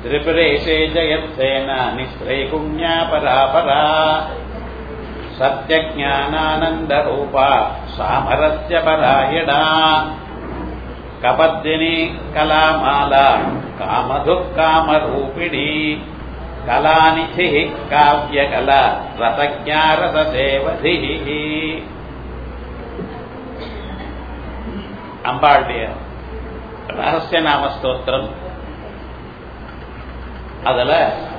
त्रिपुरेशे जयत्सेन निःश्रैकुण्या परापरा सत्यज्ञानानन्दरूपा सामरस्य परायणा कपद्दिनी कलामाला कामधुः कामरूपिणी कलानिधिः काव्यकला रसज्ञा रसदेवधिः அம்பாளுடைய ரகசிய நாம ஸ்தோத்திரம் அதுல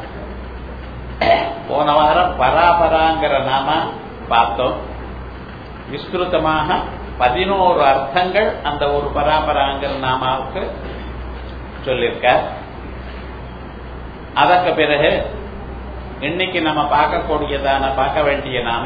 போன வாரம் பராபராங்கிற நாம பார்த்தோம் விஸ்திருத்தமாக பதினோரு அர்த்தங்கள் அந்த ஒரு பராபராங்கிற நாமாவுக்கு சொல்லியிருக்க அதற்கு பிறகு இன்னைக்கு நம்ம பார்க்கக்கூடியதான பார்க்க வேண்டிய நாம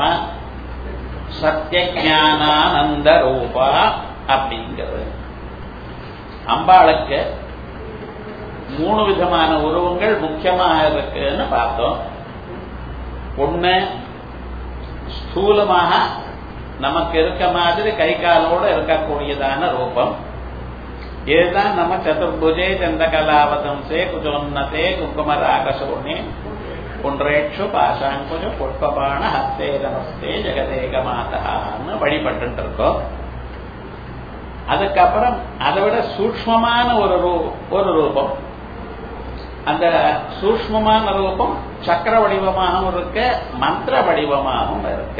சத்தியஜானானந்த ரூபா அப்படிங்கிறது அம்பாளுக்கு மூணு விதமான உருவங்கள் முக்கியமாக இருக்குன்னு பார்த்தோம் ஒண்ணு ஸ்தூலமாக நமக்கு இருக்க மாதிரி கை காலோட இருக்கக்கூடியதான ரூபம் இதுதான் நம்ம சதுர்புஜே சந்தகலாவதம்சே குஜோன்னதே குங்குமராகசோனே குன்றேட்சு பாசாங்குஜ புஷ்பபான ஹஸ்தே நமஸ்தே ஜெகதேக மாதான்னு வழிபட்டு இருக்கோம் அதுக்கப்புறம் அதை விட சூக்மமான ஒரு ஒரு ரூபம் அந்த சூக்மமான ரூபம் சக்கர வடிவமாகவும் இருக்க மந்திர வடிவமாகவும் இருக்க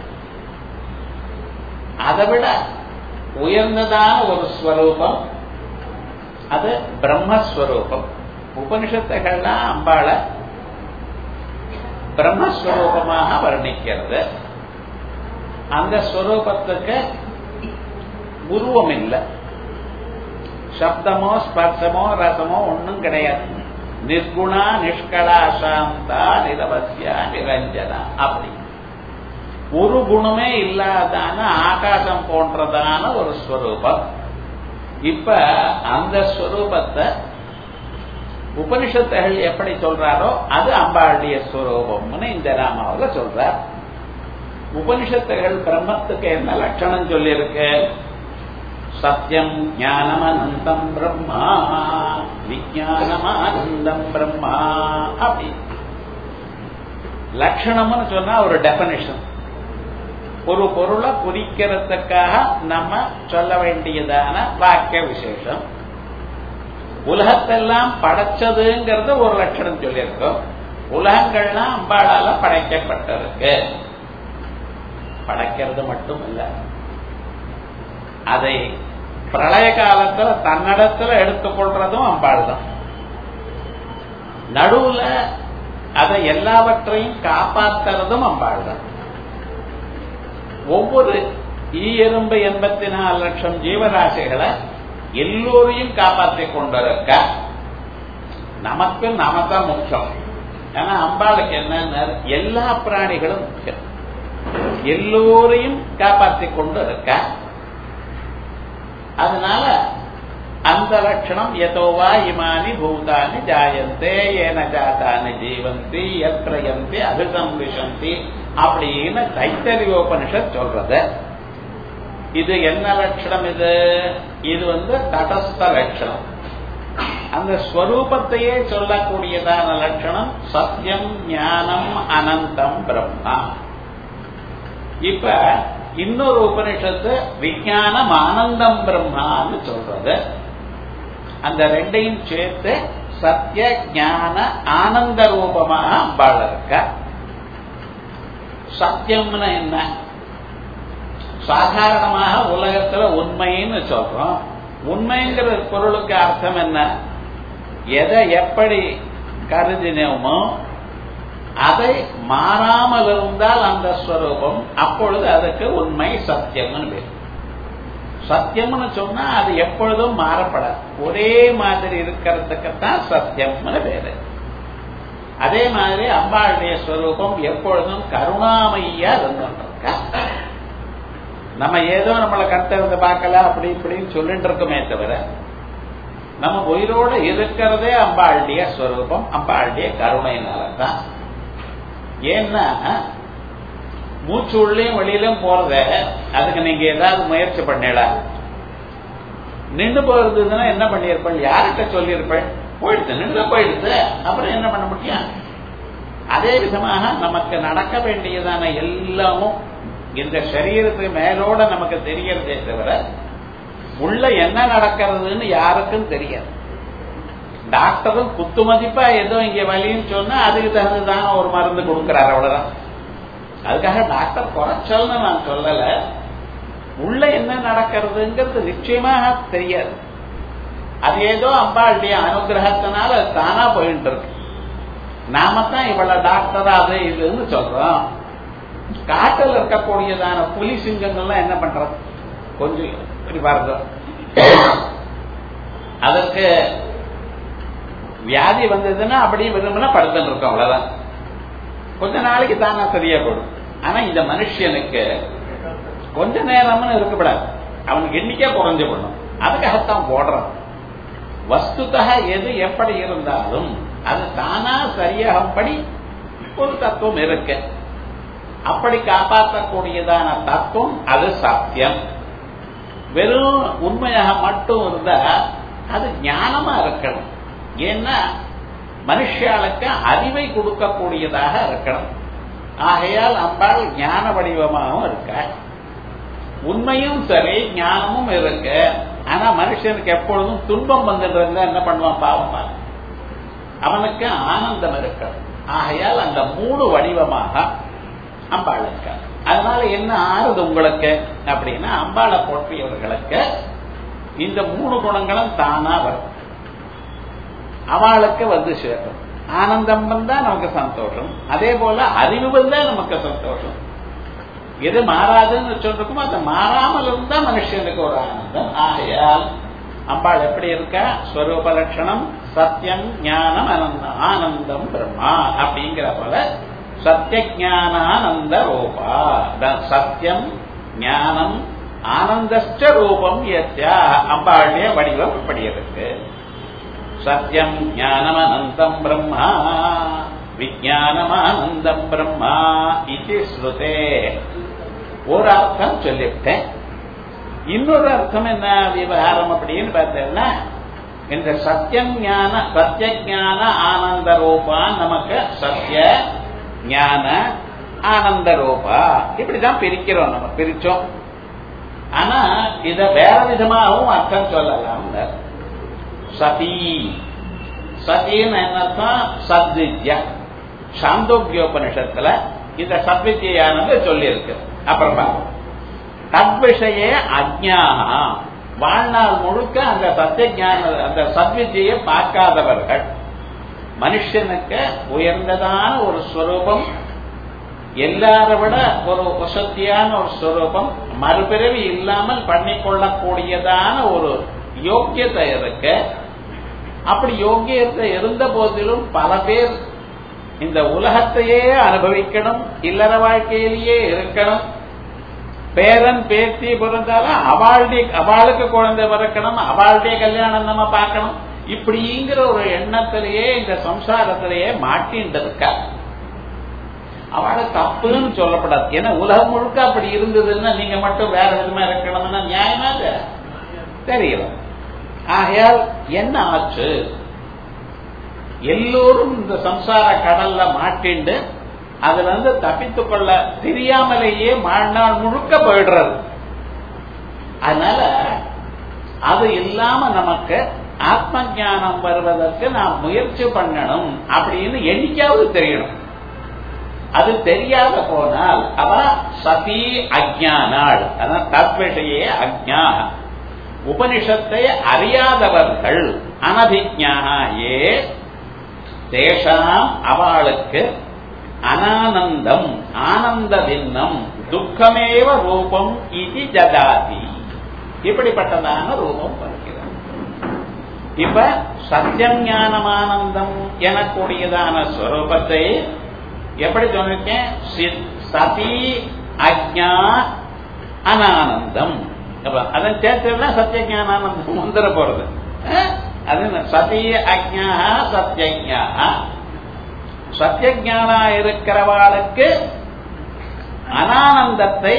அதை விட உயர்ந்ததான ஒரு ஸ்வரூபம் அது பிரம்மஸ்வரூபம் உபனிஷத்துகள்லாம் அம்பாள பிரம்மஸ்வரூபமாக வர்ணிக்கிறது அந்த ஸ்வரூபத்துக்கு உருவம் இல்லை சப்தமோ ஸ்பர்சமோ ரசமோ ஒன்றும் கிடையாது நிர்குணா நிஷ்கலா சாந்தா நிரவசியா நிரஞ்சனா அப்படி ஒரு குணமே இல்லாதான ஆகாசம் போன்றதான ஒரு ஸ்வரூபம் இப்ப அந்த ஸ்வரூபத்தை உபனிஷத்துகள் எப்படி சொல்றாரோ அது அம்பாளுடைய ஸ்வரூபம்னு இந்த ராமாவில் சொல்றார் உபனிஷத்துகள் பிரம்மத்துக்கு என்ன லட்சணம் சொல்லியிருக்கு சத்தியம் ஞானமனந்தம் பிரம்மா விஜயானமானந்தம் பிரம்மா அப்படி லட்சணம்னு சொன்னா ஒரு டெபனிஷன் ஒரு பொருளை குறிக்கிறதுக்காக நம்ம சொல்ல வேண்டியதான வாக்கிய விசேஷம் உலகத்தெல்லாம் படைச்சதுங்கிறது ஒரு லட்சணம் சொல்லியிருக்கோம் உலகங்கள்லாம் அம்பாளால படைக்கப்பட்டிருக்கு படைக்கிறது மட்டும் இல்லை அதை பிரளய காலத்துல தன்னிடத்துல எடுத்துக்கொள்றதும் அம்பாள் தான் நடுவுல அதை எல்லாவற்றையும் காப்பாத்துறதும் அம்பாள் தான் ஒவ்வொரு ஈ எறும்பு எண்பத்தி நாலு லட்சம் ஜீவராசிகளை எல்லோரையும் காப்பாற்றி கொண்டிருக்க நமக்கு நாம தான் முக்கியம் ஏன்னா அம்பாளுக்கு என்ன எல்லா பிராணிகளும் முக்கியம் எல்லோரையும் காப்பாற்றி கொண்டு இருக்க அதனால அந்த லட்சணம் எதோவா இமானி பூதானி ஜாயந்தே ஏன ஜாத்தானி ஜீவந்தி எத்திரயந்தி அபிசம்பிஷந்தி அப்படின்னு தைத்தரியோபனிஷத் சொல்றது இது என்ன லட்சணம் இது இது வந்து தடஸ்த லட்சணம் அந்த ஸ்வரூபத்தையே சொல்லக்கூடியதான லட்சணம் சத்தியம் ஞானம் அனந்தம் பிரம்மா இப்ப இன்னொரு உபனிஷத்து விஜயானம் ஆனந்தம் பிரம்மான்னு சொல்றது அந்த ரெண்டையும் சேர்த்து சத்திய ஞான ஆனந்த ரூபமாக அம்பாள் இருக்க சத்தியம்னு என்ன சாதாரணமாக உலகத்துல உண்மைன்னு சொல்றோம் உண்மைங்கிற பொருளுக்கு அர்த்தம் என்ன எதை எப்படி கருதினோமோ அதை மாறாமல் இருந்தால் அந்த ஸ்வரூபம் அப்பொழுது அதுக்கு உண்மை சத்தியம்னு பேர் சத்தியம்னு சொன்னா அது எப்பொழுதும் மாறப்படாது ஒரே மாதிரி இருக்கிறதுக்குத்தான் சத்தியம்னு பேரு அதே மாதிரி அம்பாளுடைய ஸ்வரூபம் எப்பொழுதும் கருணாமையா இருந்துருக்கா நம்ம ஏதோ நம்மளை கத்திருந்து பார்க்கல அப்படி இப்படின்னு சொல்லிட்டு இருக்கோமே தவிர நம்ம உயிரோட இருக்கிறதே அம்பாளுடைய ஸ்வரூபம் அம்பாளுடைய கருணையினாலதான் ஏன்னா மூச்சு உள்ளேயும் வெளியிலும் போறத அதுக்கு நீங்க ஏதாவது முயற்சி பண்ணல நின்று போயிருந்ததுன்னா என்ன பண்ணியிருப்பேன் யார்கிட்ட சொல்லியிருப்பேன் போயிடுது நின்று போயிடுது அப்புறம் என்ன பண்ண முடியும் அதே விதமாக நமக்கு நடக்க வேண்டியதான எல்லாமும் இந்த சரீரத்துக்கு மேலோட நமக்கு தெரியறதே தவிர உள்ள என்ன நடக்கிறதுன்னு யாருக்கும் தெரியாது டாக்டரும் குத்து மதிப்பா ஏதோ இங்க வலின்னு சொன்னா அதுக்கு தகுந்துதான் ஒரு மருந்து கொடுக்கிறார் அவ்வளவுதான் அதுக்காக டாக்டர் குறைச்சல்னு நான் சொல்லல உள்ள என்ன நடக்கிறதுங்கிறது நிச்சயமாக தெரியாது அது ஏதோ அம்பாளுடைய அனுகிரகத்தினால அது தானா போயிட்டு இருக்கு நாம தான் இவ்வளவு டாக்டர் அது இதுன்னு சொல்றோம் காட்டில் இருக்கக்கூடியதான புலி சிங்கங்கள்லாம் என்ன பண்றது கொஞ்சம் இப்படி பாருங்க அதற்கு வியாதி வந்ததுன்னா அப்படியே விரும்பினா படுத்துன்னு இருக்கும் அவ்வளவுதான் கொஞ்ச நாளைக்கு தானா சரியா போடும் ஆனா இந்த மனுஷனுக்கு கொஞ்ச நேரம்னு இருக்கக்கூடாது அவனுக்கு எண்ணிக்கை குறைஞ்சு போடணும் அதுக்காகத்தான் போடுறான் வஸ்துதக எது எப்படி இருந்தாலும் அது தானா சரியாகும்படி ஒரு தத்துவம் இருக்கு அப்படி காப்பாற்றக்கூடியதான தத்துவம் அது சத்தியம் வெறும் உண்மையாக மட்டும் இருந்தா அது ஞானமா இருக்கணும் ஏன்னா மனுஷாளுக்கு அறிவை கொடுக்கக்கூடியதாக இருக்கணும் ஆகையால் அம்பாள் ஞான வடிவமாகவும் இருக்க உண்மையும் சரி ஞானமும் இருக்கு ஆனா மனுஷனுக்கு எப்பொழுதும் துன்பம் வந்துட்டு என்ன பண்ணுவான் பாவமா அவனுக்கு ஆனந்தம் இருக்கு ஆகையால் அந்த மூணு வடிவமாக அம்பாள் இருக்க அதனால என்ன ஆறுது உங்களுக்கு அப்படின்னா அம்பாளை போற்றியவர்களுக்கு இந்த மூணு குணங்களும் தானா வரும் அவளுக்கு வந்து சேரும் ஆனந்தம் வந்தா நமக்கு சந்தோஷம் அதே போல அறிவு வந்தா நமக்கு சந்தோஷம் எது மாறாதுன்னு சொல்றோமோ அது மாறாமல் இருந்தா மனுஷனுக்கு ஒரு ஆனந்தம் ஆகையால் அம்பாள் எப்படி இருக்கா ஸ்வரூப லட்சணம் சத்தியம் ஞானம் அனந்தம் ஆனந்தம் பிரம்மா அப்படிங்கிற போல சத்திய ஞானானந்த ரூபா சத்தியம் ஞானம் ஆனந்தஸ்ட ரூபம் எத்தியா அம்பாளுடைய வடிவம் இப்படி இருக்கு சத்தியம் ஞானம் அனந்தம் பிரம்மா விஜயானமானந்தம் பிரம்மா இது ஸ்ருதே ஒரு அர்த்தம் சொல்லிவிட்டேன் இன்னொரு அர்த்தம் என்ன விவகாரம் அப்படின்னு பார்த்தேன்னா இந்த சத்தியம் ஞான சத்திய ஞான ஆனந்த ரூபா நமக்கு சத்திய ஞான ஆனந்த ரூபா இப்படிதான் பிரிக்கிறோம் நம்ம பிரிச்சோம் ஆனா இத வேற விதமாகவும் அர்த்தம் சொல்லலாம் சதி சதின்னு என்னத்தான் சத்வித்யா சாந்தோக்கியோபனிஷத்துல இந்த சத்வித்யானது சொல்லி இருக்கு அப்புறம் பார்ப்போம் தத்விஷய அஜ்ஞாகா வாழ்நாள் முழுக்க அந்த சத்திய ஞான அந்த சத்வித்தியை பார்க்காதவர்கள் மனுஷனுக்கு உயர்ந்ததான ஒரு ஸ்வரூபம் எல்லாரை விட ஒரு வசத்தியான ஒரு ஸ்வரூபம் மறுபிறவி இல்லாமல் பண்ணிக்கொள்ளக்கூடியதான ஒரு யோக்கியத்தை இருக்கு அப்படி யோக்கியத்தை இருந்த போதிலும் பல பேர் இந்த உலகத்தையே அனுபவிக்கணும் இல்லற வாழ்க்கையிலேயே இருக்கணும் பேரன் பேத்தி பிறந்தாலும் அவளுடைய அவளுக்கு குழந்தை பிறக்கணும் அவளுடைய கல்யாணம் நம்ம பார்க்கணும் இப்படிங்கிற ஒரு எண்ணத்திலேயே இந்த சம்சாரத்திலேயே மாட்டின்னு இருக்கா அவளை தப்புன்னு சொல்லப்படாது ஏன்னா உலகம் முழுக்க அப்படி இருந்ததுன்னா நீங்க மட்டும் வேற விதமா இருக்கணும்னா நியாயமாக தெரியல ஆகையால் என்ன ஆச்சு எல்லோரும் இந்த சம்சார கடல்ல மாட்டிண்டு அதுல இருந்து தப்பித்துக் கொள்ள தெரியாமலேயே வாழ்நாள் முழுக்க போயிடுறது அதனால அது இல்லாம நமக்கு ஆத்ம ஞானம் வருவதற்கு நாம் முயற்சி பண்ணணும் அப்படின்னு என்னைக்காவது தெரியணும் அது தெரியாத போனால் அவ சதி அஜானாள் அதான் தத்விஷயே அஜ்ஞா உபனிஷத்தை அறியாதவர்கள் அனதிஜாக ஏ தேஷாம் அவளுக்கு அனானந்தம் ஆனந்த பின்னம் துக்கமேவ ரூபம் இது ஜதாதி இப்படிப்பட்டதான ரூபம் வருகிறது இப்ப சத்தியம் ஞானமானந்தம் எனக்கூடியதான ஸ்வரூபத்தை எப்படி சொல்லிருக்கேன் சதி அஜ்ஞா அனானந்தம் அதன் சேர்த்துனா சத்திய ஞானானந்தம் வந்துட போறது அது சதி அஜ்ஞா சத்தியஜா சத்தியஜானா இருக்கிறவாளுக்கு அனானந்தத்தை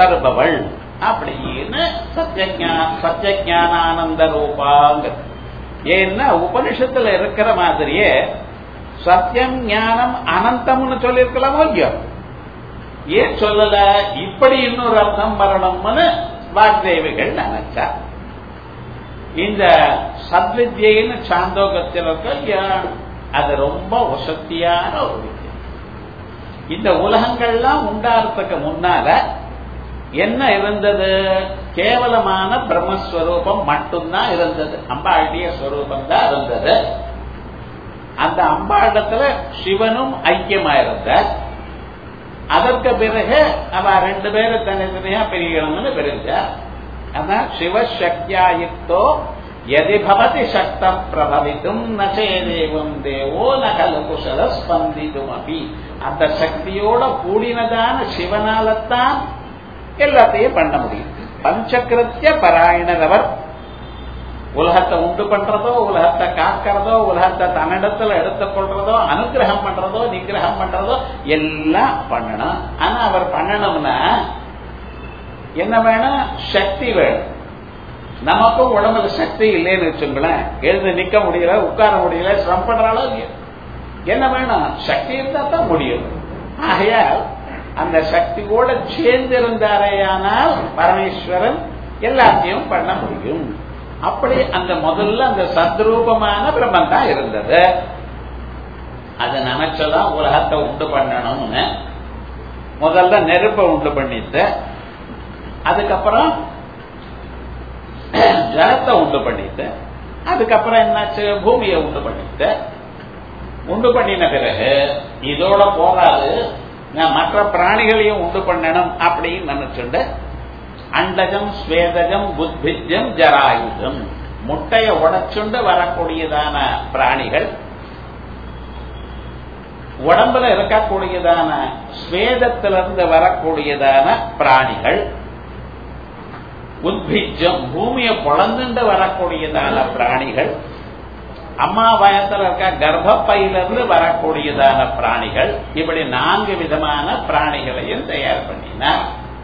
தருபவள் அப்படின்னு சத்தியஜா சத்தியஜானானந்த ரூபாங்க ஏன்னா உபனிஷத்துல இருக்கிற மாதிரியே சத்தியம் ஞானம் அனந்தம்னு சொல்லியிருக்கலாமோ இல்லையோ ஏன் சொல்லல இப்படி இன்னொரு அர்த்தம் வரணும்னு வாக்தேவிகள் நினைச்சா இந்த சத்வித்யின்னு சாந்தோகத்தில் இருக்க இல்லையா அது ரொம்ப வசத்தியான ஒரு வித்யை இந்த உலகங்கள்லாம் உண்டாகிறதுக்கு முன்னால என்ன இருந்தது கேவலமான பிரம்மஸ்வரூபம் மட்டும்தான் இருந்தது அம்பாளுடைய ஸ்வரூபம் தான் இருந்தது அந்த அம்பாடத்துல சிவனும் ஐக்கியமா இருந்த அதற்கு பிறகு அவ ரெண்டு பேரும் தனித்தனியா பிரிக்கணும்னு பிரிஞ்சா அதான் சிவசக்தியாயுக்தோ எதி பவதி சக்த பிரபவித்தும் நச்சேதேவம் தேவோ நகல குசல ஸ்பந்திதும் அபி அந்த சக்தியோட கூடினதான சிவனாலத்தான் எல்லாத்தையும் பண்ண முடியும் பஞ்சகிருத்திய பராயணர் அவர் உலகத்தை உண்டு பண்றதோ உலகத்தை காக்கிறதோ உலகத்தை தன்னிடத்துல எடுத்துக்கொள்றதோ அனுகிரகம் பண்றதோ நிகிரகம் பண்றதோ எல்லாம் பண்ணணும் ஆனா அவர் பண்ணணும்னா என்ன வேணும் சக்தி வேணும் நமக்கும் உடம்புல சக்தி இல்லைன்னு வச்சுங்களேன் எழுந்து நிக்க முடியல உட்கார முடியல சிரம் பண்றாலோ இல்லையோ என்ன வேணும் சக்தி இருந்தா தான் முடியும் ஆகையால் அந்த சக்தியோட சேர்ந்து இருந்தாரேயானால் பரமேஸ்வரன் எல்லாத்தையும் பண்ண முடியும் அப்படி அந்த முதல்ல அந்த சத்ரூபமான பிரம்மன் தான் இருந்தது அதை நினைச்சதான் உலகத்தை உண்டு பண்ணணும்னு முதல்ல நெருப்பை உண்டு பண்ணிட்டு அதுக்கப்புறம் ஜலத்தை உண்டு பண்ணிட்டு அதுக்கப்புறம் என்னாச்சு பூமியை உண்டு பண்ணிட்டு உண்டு பண்ணின பிறகு இதோட போகாது நான் மற்ற பிராணிகளையும் உண்டு பண்ணணும் அப்படின்னு நினைச்சுட்டு அண்டஜம் ஸ்வேதஜம் புத்பிஜம் ஜராயுதம் முட்டைய உடைச்சுண்டு வரக்கூடியதான பிராணிகள் உடம்புல இருக்கக்கூடியதான ஸ்வேதத்திலிருந்து வரக்கூடியதான பிராணிகள் உத்பிஜம் பூமியை பொழந்துண்டு வரக்கூடியதான பிராணிகள் அம்மா வயத்துல இருக்க கர்ப்பப்பையிலிருந்து வரக்கூடியதான பிராணிகள் இப்படி நான்கு விதமான பிராணிகளையும் தயார் பண்ணினார்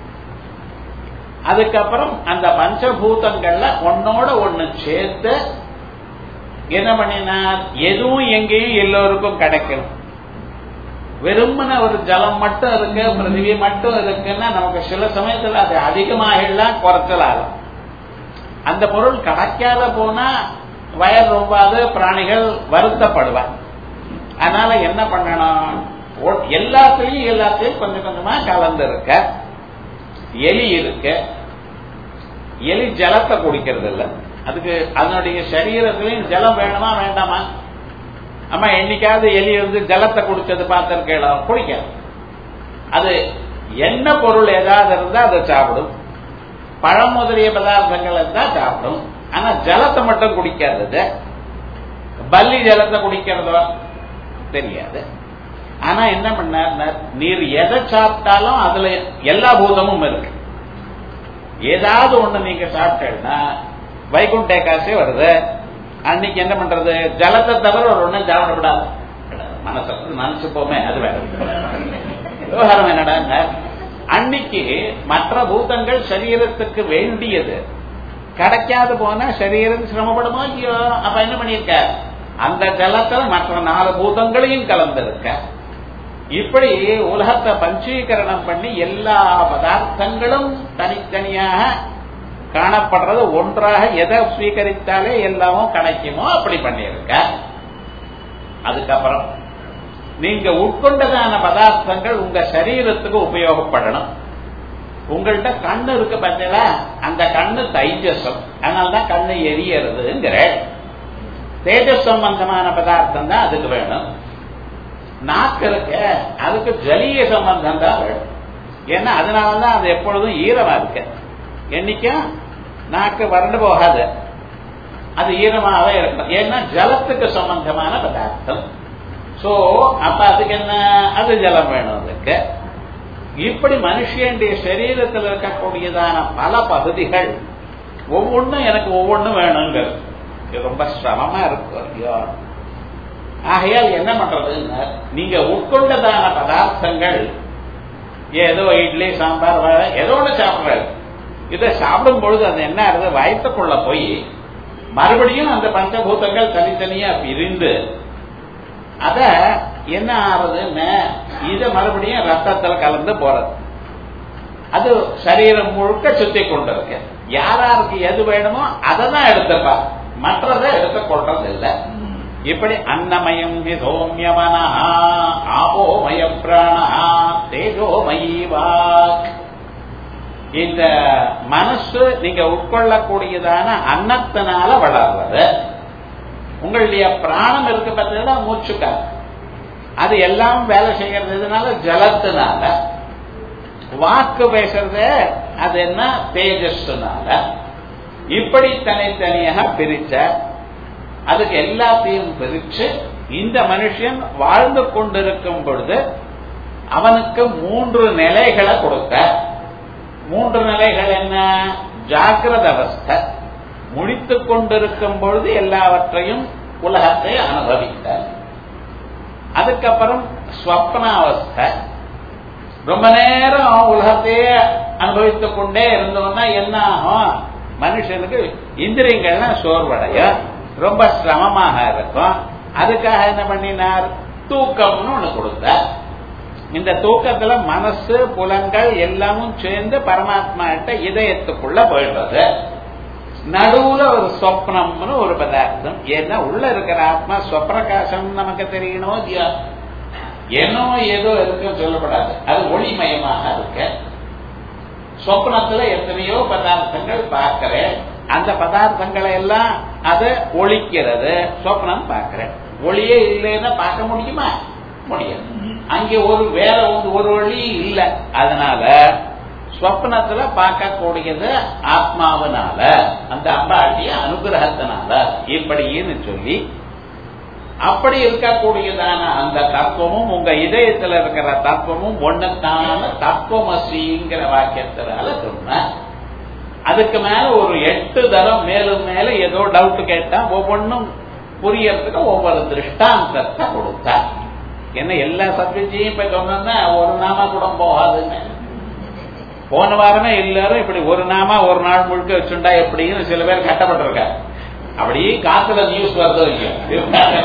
அதுக்கப்புறம் அந்த பஞ்சபூதங்கள்ல ஒன்னோட ஒண்ணு சேர்த்து என்ன பண்ணினார் எதுவும் எங்கேயும் எல்லோருக்கும் கிடைக்கணும் வெறுமன ஒரு ஜலம் மட்டும் இருக்கு பிருத்திவி மட்டும் இருக்குன்னா நமக்கு சில சமயத்துல அது அதிகமாகலாம் குறைச்சலாகும் அந்த பொருள் கிடைக்காத போனா வயர் ரொம்பாது பிராணிகள் வருத்தப்படுவார் அதனால என்ன பண்ணணும் எல்லாத்தையும் எல்லாத்தையும் கொஞ்சம் கொஞ்சமா கலந்து இருக்க எலி இருக்கு எலி ஜலத்தை குடிக்கிறது இல்ல அதுக்கு அதனுடைய சரீரத்திலையும் ஜலம் வேணுமா வேண்டாமா அம்மா என்னைக்காவது எலி வந்து ஜலத்தை குடிச்சது பார்த்திருக்கேன் குடிக்காது அது என்ன பொருள் ஏதாவது இருந்தா அதை சாப்பிடும் பழம் முதலிய பதார்த்தங்கள் இருந்தா சாப்பிடும் ஆனா ஜலத்தை மட்டும் குடிக்காதது பல்லி ஜலத்தை குடிக்கிறதோ தெரியாது ஆனா என்ன பண்ண நீர் எதை சாப்பிட்டாலும் அதுல எல்லா பூதமும் இருக்கு ஏதாவது ஒண்ணு நீங்க சாப்பிட்டேன்னா வைகுண்ட ஏகாசி வருது அன்னைக்கு என்ன பண்றது ஜலத்தை தவிர ஒரு ஒண்ணும் சாப்பிடக்கூடாது மனசு மனசுப்போமே அது வேற விவகாரம் என்னடா அன்னைக்கு மற்ற பூதங்கள் சரீரத்துக்கு வேண்டியது கிடைக்காது போனா சரீரம் சிரமப்படுமோ இல்லையோ அப்ப என்ன பண்ணிருக்க அந்த ஜலத்துல மற்ற நாலு பூதங்களையும் கலந்திருக்க இப்படி உலகத்தை பஞ்சீகரணம் பண்ணி எல்லா பதார்த்தங்களும் தனித்தனியாக காணப்படுறது ஒன்றாக எதை ஸ்வீகரித்தாலே எல்லாமும் கிடைக்குமோ அப்படி பண்ணியிருக்க அதுக்கப்புறம் நீங்க உட்கொண்டதான பதார்த்தங்கள் உங்க சரீரத்துக்கு உபயோகப்படணும் உங்கள்கிட்ட கண்ணு இருக்கு பார்த்தீங்களா அந்த கண்ணு தைஜசம் அதனால்தான் கண்ணு எரியறதுங்கிற தேஜஸ் சம்பந்தமான பதார்த்தம் தான் அதுக்கு வேணும் நாக்கு இருக்க அதுக்கு ஜலிய சம்பந்தம் தான் வேணும் ஏன்னா அதனாலதான் அது எப்பொழுதும் ஈரமா இருக்கு என்னைக்கும் நாக்கு வறண்டு போகாது அது ஈரமாவே இருக்கும் ஏன்னா ஜலத்துக்கு சம்பந்தமான பதார்த்தம் சோ அப்ப அதுக்கு என்ன அது ஜலம் வேணும் அதுக்கு இப்படி மனுஷனுடைய சரீரத்தில் இருக்கக்கூடியதான பல பகுதிகள் ஒவ்வொன்றும் எனக்கு ஒவ்வொன்றும் வேணுங்கிறது இது ரொம்ப சிரமமா இருக்கும் ஐயோ ஆகையால் என்ன பண்றதுன்னா நீங்க உட்கொண்டதான பதார்த்தங்கள் ஏதோ இட்லி சாம்பார் வடை ஏதோ ஒன்று சாப்பிடுறாரு இதை சாப்பிடும் பொழுது அது என்ன ஆகுது வயத்துக்குள்ள போய் மறுபடியும் அந்த பஞ்சபூதங்கள் தனித்தனியா பிரிந்து அத என்ன ஆறுதுன்னு இது மறுபடியும் ரத்தத்துல கலந்து போறது அது சரீரம் முழுக்க சுத்தி கொண்டு இருக்கு யாராருக்கு எது வேணுமோ அதை தான் எடுத்துப்பா மற்றதை எடுத்துக் கொள்றது இல்லை இப்படி அன்னமயம் சோமியமனா ஆபோமய பிராணா தேஜோமயி வாக் இந்த மனசு நீங்க உட்கொள்ளக்கூடியதான அன்னத்தினால வளர்றது உங்களுடைய பிராணம் இருக்கு பார்த்தீங்கன்னா மூச்சுக்கால் அது எல்லாம் வேலை செய்யறதுனால ஜலத்தினால வாக்கு பேசுறது அது என்ன தேஜஸ்னால இப்படி தனித்தனியாக பிரிச்ச அதுக்கு எல்லாத்தையும் பிரிச்சு இந்த மனுஷன் வாழ்ந்து கொண்டிருக்கும் பொழுது அவனுக்கு மூன்று நிலைகளை கொடுக்க மூன்று நிலைகள் என்ன ஜாகிரத அவஸ்தை முடித்துக் கொண்டிருக்கும் பொழுது எல்லாவற்றையும் உலகத்தை அனுபவித்த அதுக்கப்புறம் ஸ்வப்னாவஸ்தை ரொம்ப நேரம் உலகத்தையே அனுபவித்துக் கொண்டே இருந்தோம்னா என்ன ஆகும் மனுஷனுக்கு இந்திரியங்கள்லாம் சோர்வடைய ரொம்ப சிரமமாக இருக்கும் அதுக்காக என்ன பண்ணினார் தூக்கம்னு ஒண்ணு கொடுத்தார் இந்த தூக்கத்துல மனசு புலங்கள் எல்லாமும் சேர்ந்து பரமாத்மா கிட்ட இதயத்துக்குள்ள போயிடுறது நடுவுல ஒரு சொப்னம்னு ஒரு பதார்த்தம் ஏன்னா உள்ள இருக்கிற ஆத்மா ஸ்வப்பிரகாசம் நமக்கு தெரியணுமோ இல்லையா என்னோ ஏதோ இருக்குன்னு சொல்லப்படாது அது ஒளிமயமாக இருக்கு சொப்னத்துல எத்தனையோ பதார்த்தங்கள் பார்க்கிறேன் அந்த பதார்த்தங்களை எல்லாம் அது ஒழிக்கிறது சொப்னம் பார்க்கிறேன் ஒளியே இல்லைன்னா பார்க்க முடியுமா முடியாது அங்கே ஒரு வேற வந்து ஒரு வழி இல்லை அதனால ஸ்வப்னத்துல பார்க்கக்கூடியது ஆத்மாவினால அந்த அம்பாட்டிய அனுகிரகத்தினால இப்படின்னு சொல்லி அப்படி இருக்கக்கூடியதான அந்த தத்துவமும் உங்க இதயத்துல இருக்கிற தத்துவமும் ஒன்னத்தான தத்துவமசிங்கிற வாக்கியத்தினால சொன்ன அதுக்கு மேல ஒரு எட்டு தரம் மேலும் மேல ஏதோ டவுட் கேட்டா ஒவ்வொன்றும் புரியறதுக்கு ஒவ்வொரு திருஷ்டாந்தத்தை கொடுத்தா என்ன எல்லா சப்ஜெக்டையும் இப்ப சொன்னா ஒரு நாமா கூட போகாதுன்னு போன வாரமே எல்லாரும் இப்படி ஒரு நாமா ஒரு நாள் முழுக்க வச்சுண்டா எப்படின்னு சில பேர் கட்டப்பட்டிருக்காங்க அப்படியே காத்துல நியூஸ் வருதோ இல்லையோ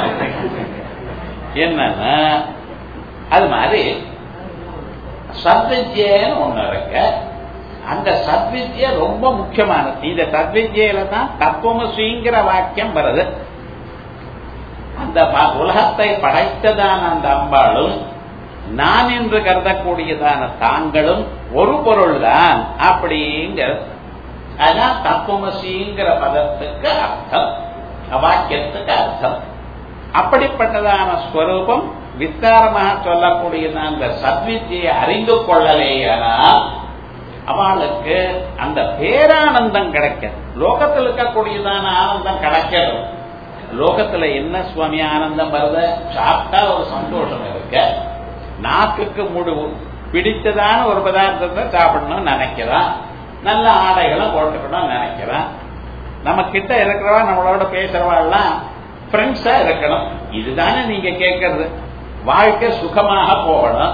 என்னன்னா அது மாதிரி சத்வித்யன்னு ஒண்ணு இருக்கு அந்த சத்வித்ய ரொம்ப முக்கியமானது இந்த சத்வித்யில தான் தத்துவமசிங்கிற வாக்கியம் வருது அந்த உலகத்தை படைத்ததான அந்த அம்பாளும் நான் என்று கருதக்கூடியதான தாங்களும் ஒரு பொருள் தான் அப்படிங்கிற அதான் தத்துவமசிங்கிற பதத்துக்கு அர்த்தம் வாக்கியத்துக்கு அர்த்தம் அப்படிப்பட்டதான ஸ்வரூபம் விஸ்தாரமாக சொல்லக்கூடியதான அந்த சத்வித்தியை அறிந்து கொள்ளலேயானால் அவளுக்கு அந்த பேரானந்தம் கிடைக்கும் லோகத்தில் இருக்கக்கூடியதான ஆனந்தம் கிடைக்கணும் லோகத்துல என்ன சுவாமி ஆனந்தம் வருது சாப்பிட்டா ஒரு சந்தோஷம் இருக்கு நாக்குக்கு முடிவு பிடித்ததான ஒரு பதார்த்தத்தை சாப்பிடணும்னு நினைக்கிறான் நல்ல ஆடைகளை போட்டுக்கணும்னு நினைக்கிறான் நம்ம கிட்ட இருக்கிறவா நம்மளோட பேசுறவாள்லாம் ஃப்ரெண்ட்ஸா இருக்கணும் இதுதானே நீங்க கேட்கறது வாழ்க்கை சுகமாக போகணும்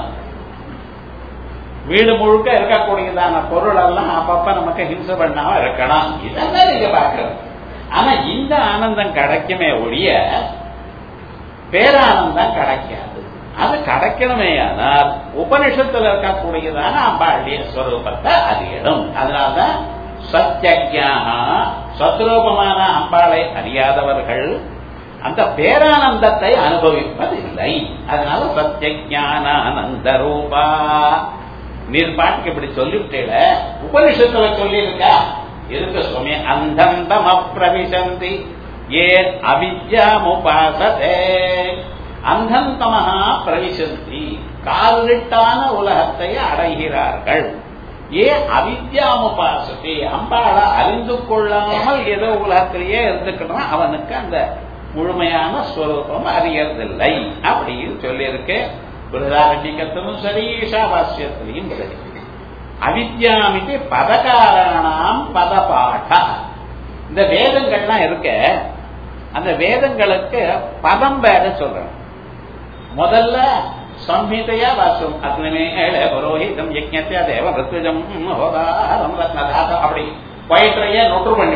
வீடு முழுக்க இருக்கக்கூடியதான பொருள் எல்லாம் அப்பப்ப நமக்கு ஹிம்சை பண்ணாம இருக்கணும் இதெல்லாம் நீங்க பாக்குறது ஆனா இந்த ஆனந்தம் கிடைக்குமே ஒழிய பேரானந்தம் கிடைக்காது அது கிடைக்கணுமே ஆனால் உபனிஷத்துல இருக்கக்கூடியதான அம்பாளுடைய ஸ்வரூபத்தை அறியணும் அதனால்தான் சத்தியஜாக சத்ரூபமான அம்பாளை அறியாதவர்கள் அந்த பேரானந்தத்தை அனுபவிப்பதில்லை அதனால சத்தியஜானந்த ரூபா நீர் பாட்டுக்கு இப்படி சொல்லிவிட்டேல உபனிஷத்துல சொல்லி இருக்கா இருக்கு சுவாமி அந்தந்தம் அப்பிரவிசந்தி ஏ அவித்யாமுபாசதே அந்தந்தமகா பிரவிசந்தி காலிட்டான உலகத்தை அடைகிறார்கள் ஏ அவித்யாமுபாசதி அம்பாள அறிந்து கொள்ளாமல் ஏதோ உலகத்திலேயே இருந்துக்கணும் அவனுக்கு அந்த முழுமையான ஸ்வரூபம் அறியறதில்லை அப்படின்னு சொல்லியிருக்கு பிருதாரண்யத்திலும் சரி ஈஷாவாசியத்திலையும் சரி அவித்யாமிக்கு பதகாரணாம் பதபாட இந்த வேதங்கள்லாம் இருக்க அந்த வேதங்களுக்கு பதம் வேற சொல்றோம் முதல்ல சம்ஹிதையா வாசம் அக்னிமேல புரோஹிதம் யஜ்ஞத்தியா தேவ ரித்விஜம் ஹோதாரம் ரத்னதாசம் அப்படி பயிற்றைய நொற்று பண்ணிவிடும்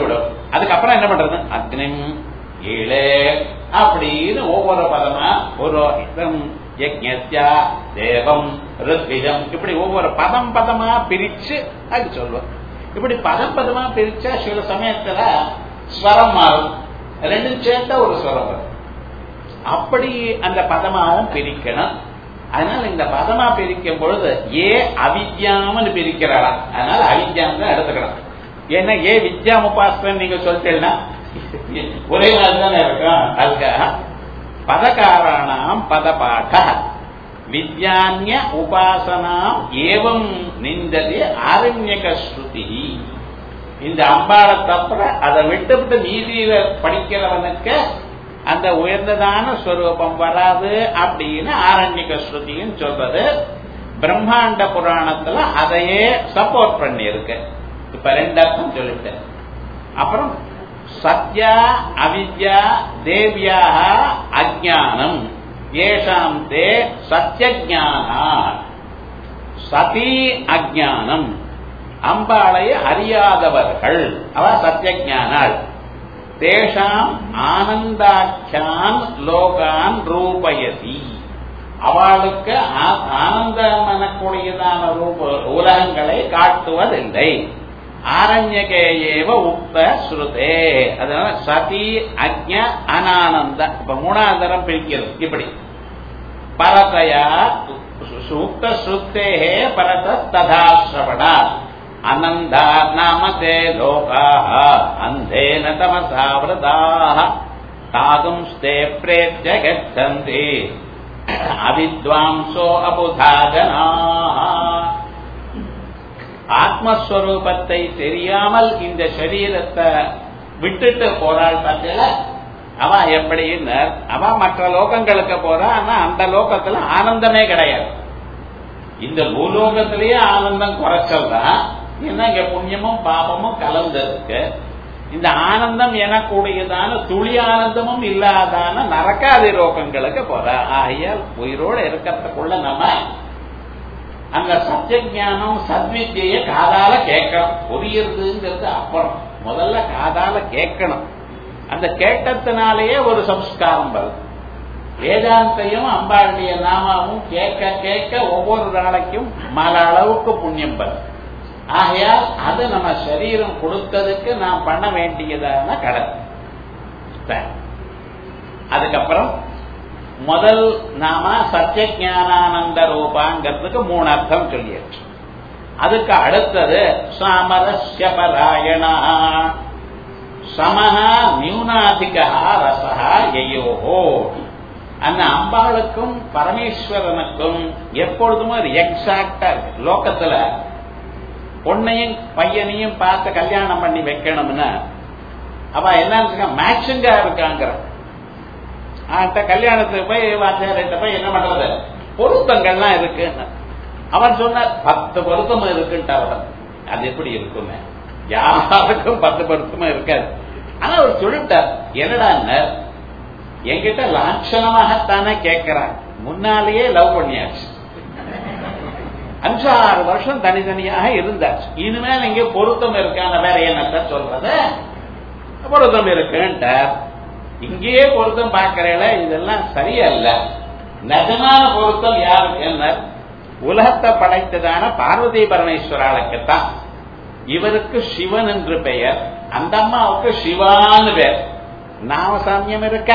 அதுக்கப்புறம் என்ன பண்றது அக்னிம் ஈழே அப்படின்னு ஒவ்வொரு பதமா ஒரு யஜ்ஞா தேவம் ரித்விஜம் இப்படி ஒவ்வொரு பதம் பதமா பிரிச்சு அது சொல்லுவோம் இப்படி பதம் பதமா பிரிச்சா சில சமயத்துல ஸ்வரம் மாறும் ரெண்டும் சேர்த்தா ஒரு ஸ்வரம் வரும் அப்படி அந்த பதமாவும் பிரிக்கணும் அதனால இந்த பதமா பிரிக்கும் பொழுது ஏ அவித்யாமன்னு பிரிக்கிறாளா அதனால அவித்யாம் தான் எடுத்துக்கலாம் ஏன்னா ஏ வித்யாம் உபாசனம் நீங்க சொல்லிட்டீங்கன்னா ஒரே நாள் தானே இருக்கும் அதுக்காக பதகாராணாம் பதபாட வித்யான்ய உபாசனாம் ஏவம் நிந்தது ஆரண்யக ஸ்ருதி இந்த அம்பாளை தப்புற அதை விட்டு விட்டு நீதியில படிக்கிறவனுக்கு அந்த உயர்ந்ததான ஸ்வரூபம் வராது அப்படின்னு ஆரண்யக ஸ்ருதின்னு சொல்றது பிரம்மாண்ட புராணத்துல அதையே சப்போர்ட் பண்ணி இருக்கு இப்ப ரெண்டு அர்த்தம் சொல்லிட்டேன் அப்புறம் சத்யா அவித்யா தேவியாக அஜானம் ஏஷாம் தே சத்தியஜானா சதி அஜானம் அம்பாளை அறியாதவர்கள் அவ சத்தியஜானாள் தேஷாம் ஆனந்தாக்கியான் லோகான் ரூபயதி அவளுக்கு ஆனந்தம் எனக்கூடியதான ரூப உலகங்களை காட்டுவதில்லை ஆரண்யகேயேவ உக்த ஸ்ருதே அதனால சதி அஜ்ஞ அனானந்த இப்ப மூணாவது தரம் பிரிக்கிறது இப்படி பரதயா சூக்த ஸ்ருத்தேகே பரத ததா ஸ்ரவணா அனந்தா நாம தே லோகாः அந்தேன தமசா விரதாः தாகும்ஸ்தே பிரேத்ய கச்சந்தி அவித்வாம்சோ அபுதா ஜனாः ஆத்மஸ்வரூபத்தை தெரியாமல் இந்த சரீரத்தை விட்டுட்டு போறாள் பார்த்தல அவ எப்படின்னு அவ மற்ற லோகங்களுக்கு போறா ஆனா அந்த லோகத்துல ஆனந்தமே கிடையாது இந்த பூலோகத்திலேயே ஆனந்தம் குறைச்சல் தான் ஏன்னா இங்க புண்ணியமும் பாபமும் கலந்திருக்கு இந்த ஆனந்தம் எனக்கூடியதான துளி ஆனந்தமும் இல்லாதான நரக்காதி லோகங்களுக்கு போற ஆகையால் உயிரோடு இருக்கிறதுக்குள்ள நம்ம அந்த சத்திய ஞானம் சத்வித்திய காதால கேட்கணும் புரியுறதுங்கிறது அப்புறம் முதல்ல காதால கேட்கணும் அந்த கேட்டத்தினாலேயே ஒரு சம்ஸ்காரம் வரும் வேதாந்தையும் அம்பாளுடைய நாமாவும் கேட்க கேட்க ஒவ்வொரு நாளைக்கும் மல அளவுக்கு புண்ணியம் வரும் ஆகையால் அது நம்ம சரீரம் கொடுத்ததுக்கு நாம் பண்ண வேண்டியதான கடன் அதுக்கப்புறம் முதல் நாம சத்திய ஞானானந்த ரூபாங்கிறதுக்கு மூணு அர்த்தம் சொல்லியாச்சு அதுக்கு அடுத்தது சாமரஸ்ய பராயணா சமஹா நியூனாதிகா ரசஹா எயோஹோ அந்த அம்பாளுக்கும் பரமேஸ்வரனுக்கும் எப்பொழுதுமே ஒரு எக்ஸாக்டா இருக்கு லோகத்துல பொண்ணையும் பையனையும் பார்த்து கல்யாணம் பண்ணி வைக்கணும்னா அவ என்ன மேட்சிங்கா இருக்காங்கிற அந்த கல்யாணத்துக்கு போய் வாத்தியார்கிட்ட போய் என்ன பண்றது பொருத்தங்கள்லாம் இருக்குன்னு அவன் சொன்னார் பத்து பொருத்தமும் இருக்குன்ட்டு அவர் அது எப்படி இருக்குமே யாருக்கும் பத்து பொருத்தமும் இருக்காது ஆனா அவர் சொல்லிட்டார் என்னடா என்கிட்ட லாட்சணமாகத்தானே கேட்கிறான் முன்னாலேயே லவ் பண்ணியாச்சு அஞ்சு ஆறு வருஷம் தனித்தனியாக இருந்தாச்சு இனிமேல் இங்க பொருத்தம் இருக்கான வேற என்னத்த சொல்றது பொருத்தம் இருக்குன்ட்டார் இங்கேயே பொருத்தம் பார்க்கறேல இதெல்லாம் சரியல்ல நிஜமான பொருத்தம் யாருக்கு என்ன உலகத்தை படைத்ததான பார்வதி பரமேஸ்வராளுக்குத்தான் இவருக்கு சிவன் என்று பெயர் அந்த அம்மாவுக்கு சிவான்னு பேர் நாமசாமியம் இருக்க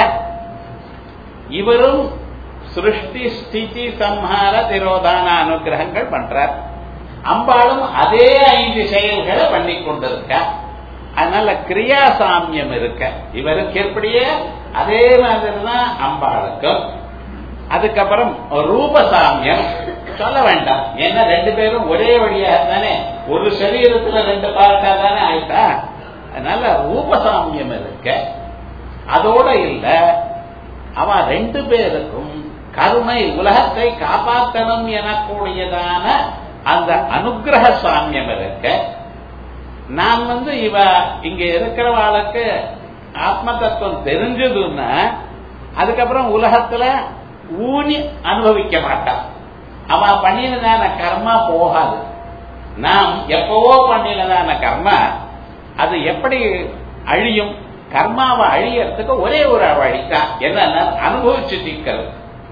இவரும் சிருஷ்டி ஸ்திதி சம்ஹார திரோதான அனுகிரகங்கள் பண்றார் அம்பாளும் அதே ஐந்து செயல்களை பண்ணி கொண்டிருக்கார் அதனால கிரியா சாமியம் இருக்க இவருக்கு எப்படியே அதே மாதிரி தான் அம்பாளுக்கும் அதுக்கப்புறம் ரூபசாமியம் சொல்ல வேண்டாம் ஏன்னா ரெண்டு பேரும் ஒரே வழியாக தானே ஒரு சரீரத்துல ரெண்டு பார்ட்டா தானே ஆயிட்டா அதனால ரூபசாமியம் இருக்க அதோட இல்ல அவ ரெண்டு பேருக்கும் கருணை உலகத்தை காப்பாற்றணும் எனக்கூடியதான அந்த அனுகிரக சாமியம் இருக்க நான் வந்து இவ இங்க இருக்கிறவாளுக்கு ஆத்ம தத்துவம் தெரிஞ்சதுன்னா அதுக்கப்புறம் உலகத்துல ஊனி அனுபவிக்க மாட்டான் அவ பண்ணினதான கர்மா போகாது நாம் எப்பவோ பண்ணினதான கர்மா அது எப்படி அழியும் கர்மாவை அழியறதுக்கு ஒரே ஒரு வழிதான் என்னன்னா அனுபவிச்சு தீக்கிறது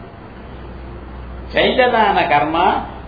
செய்ததான கர்மா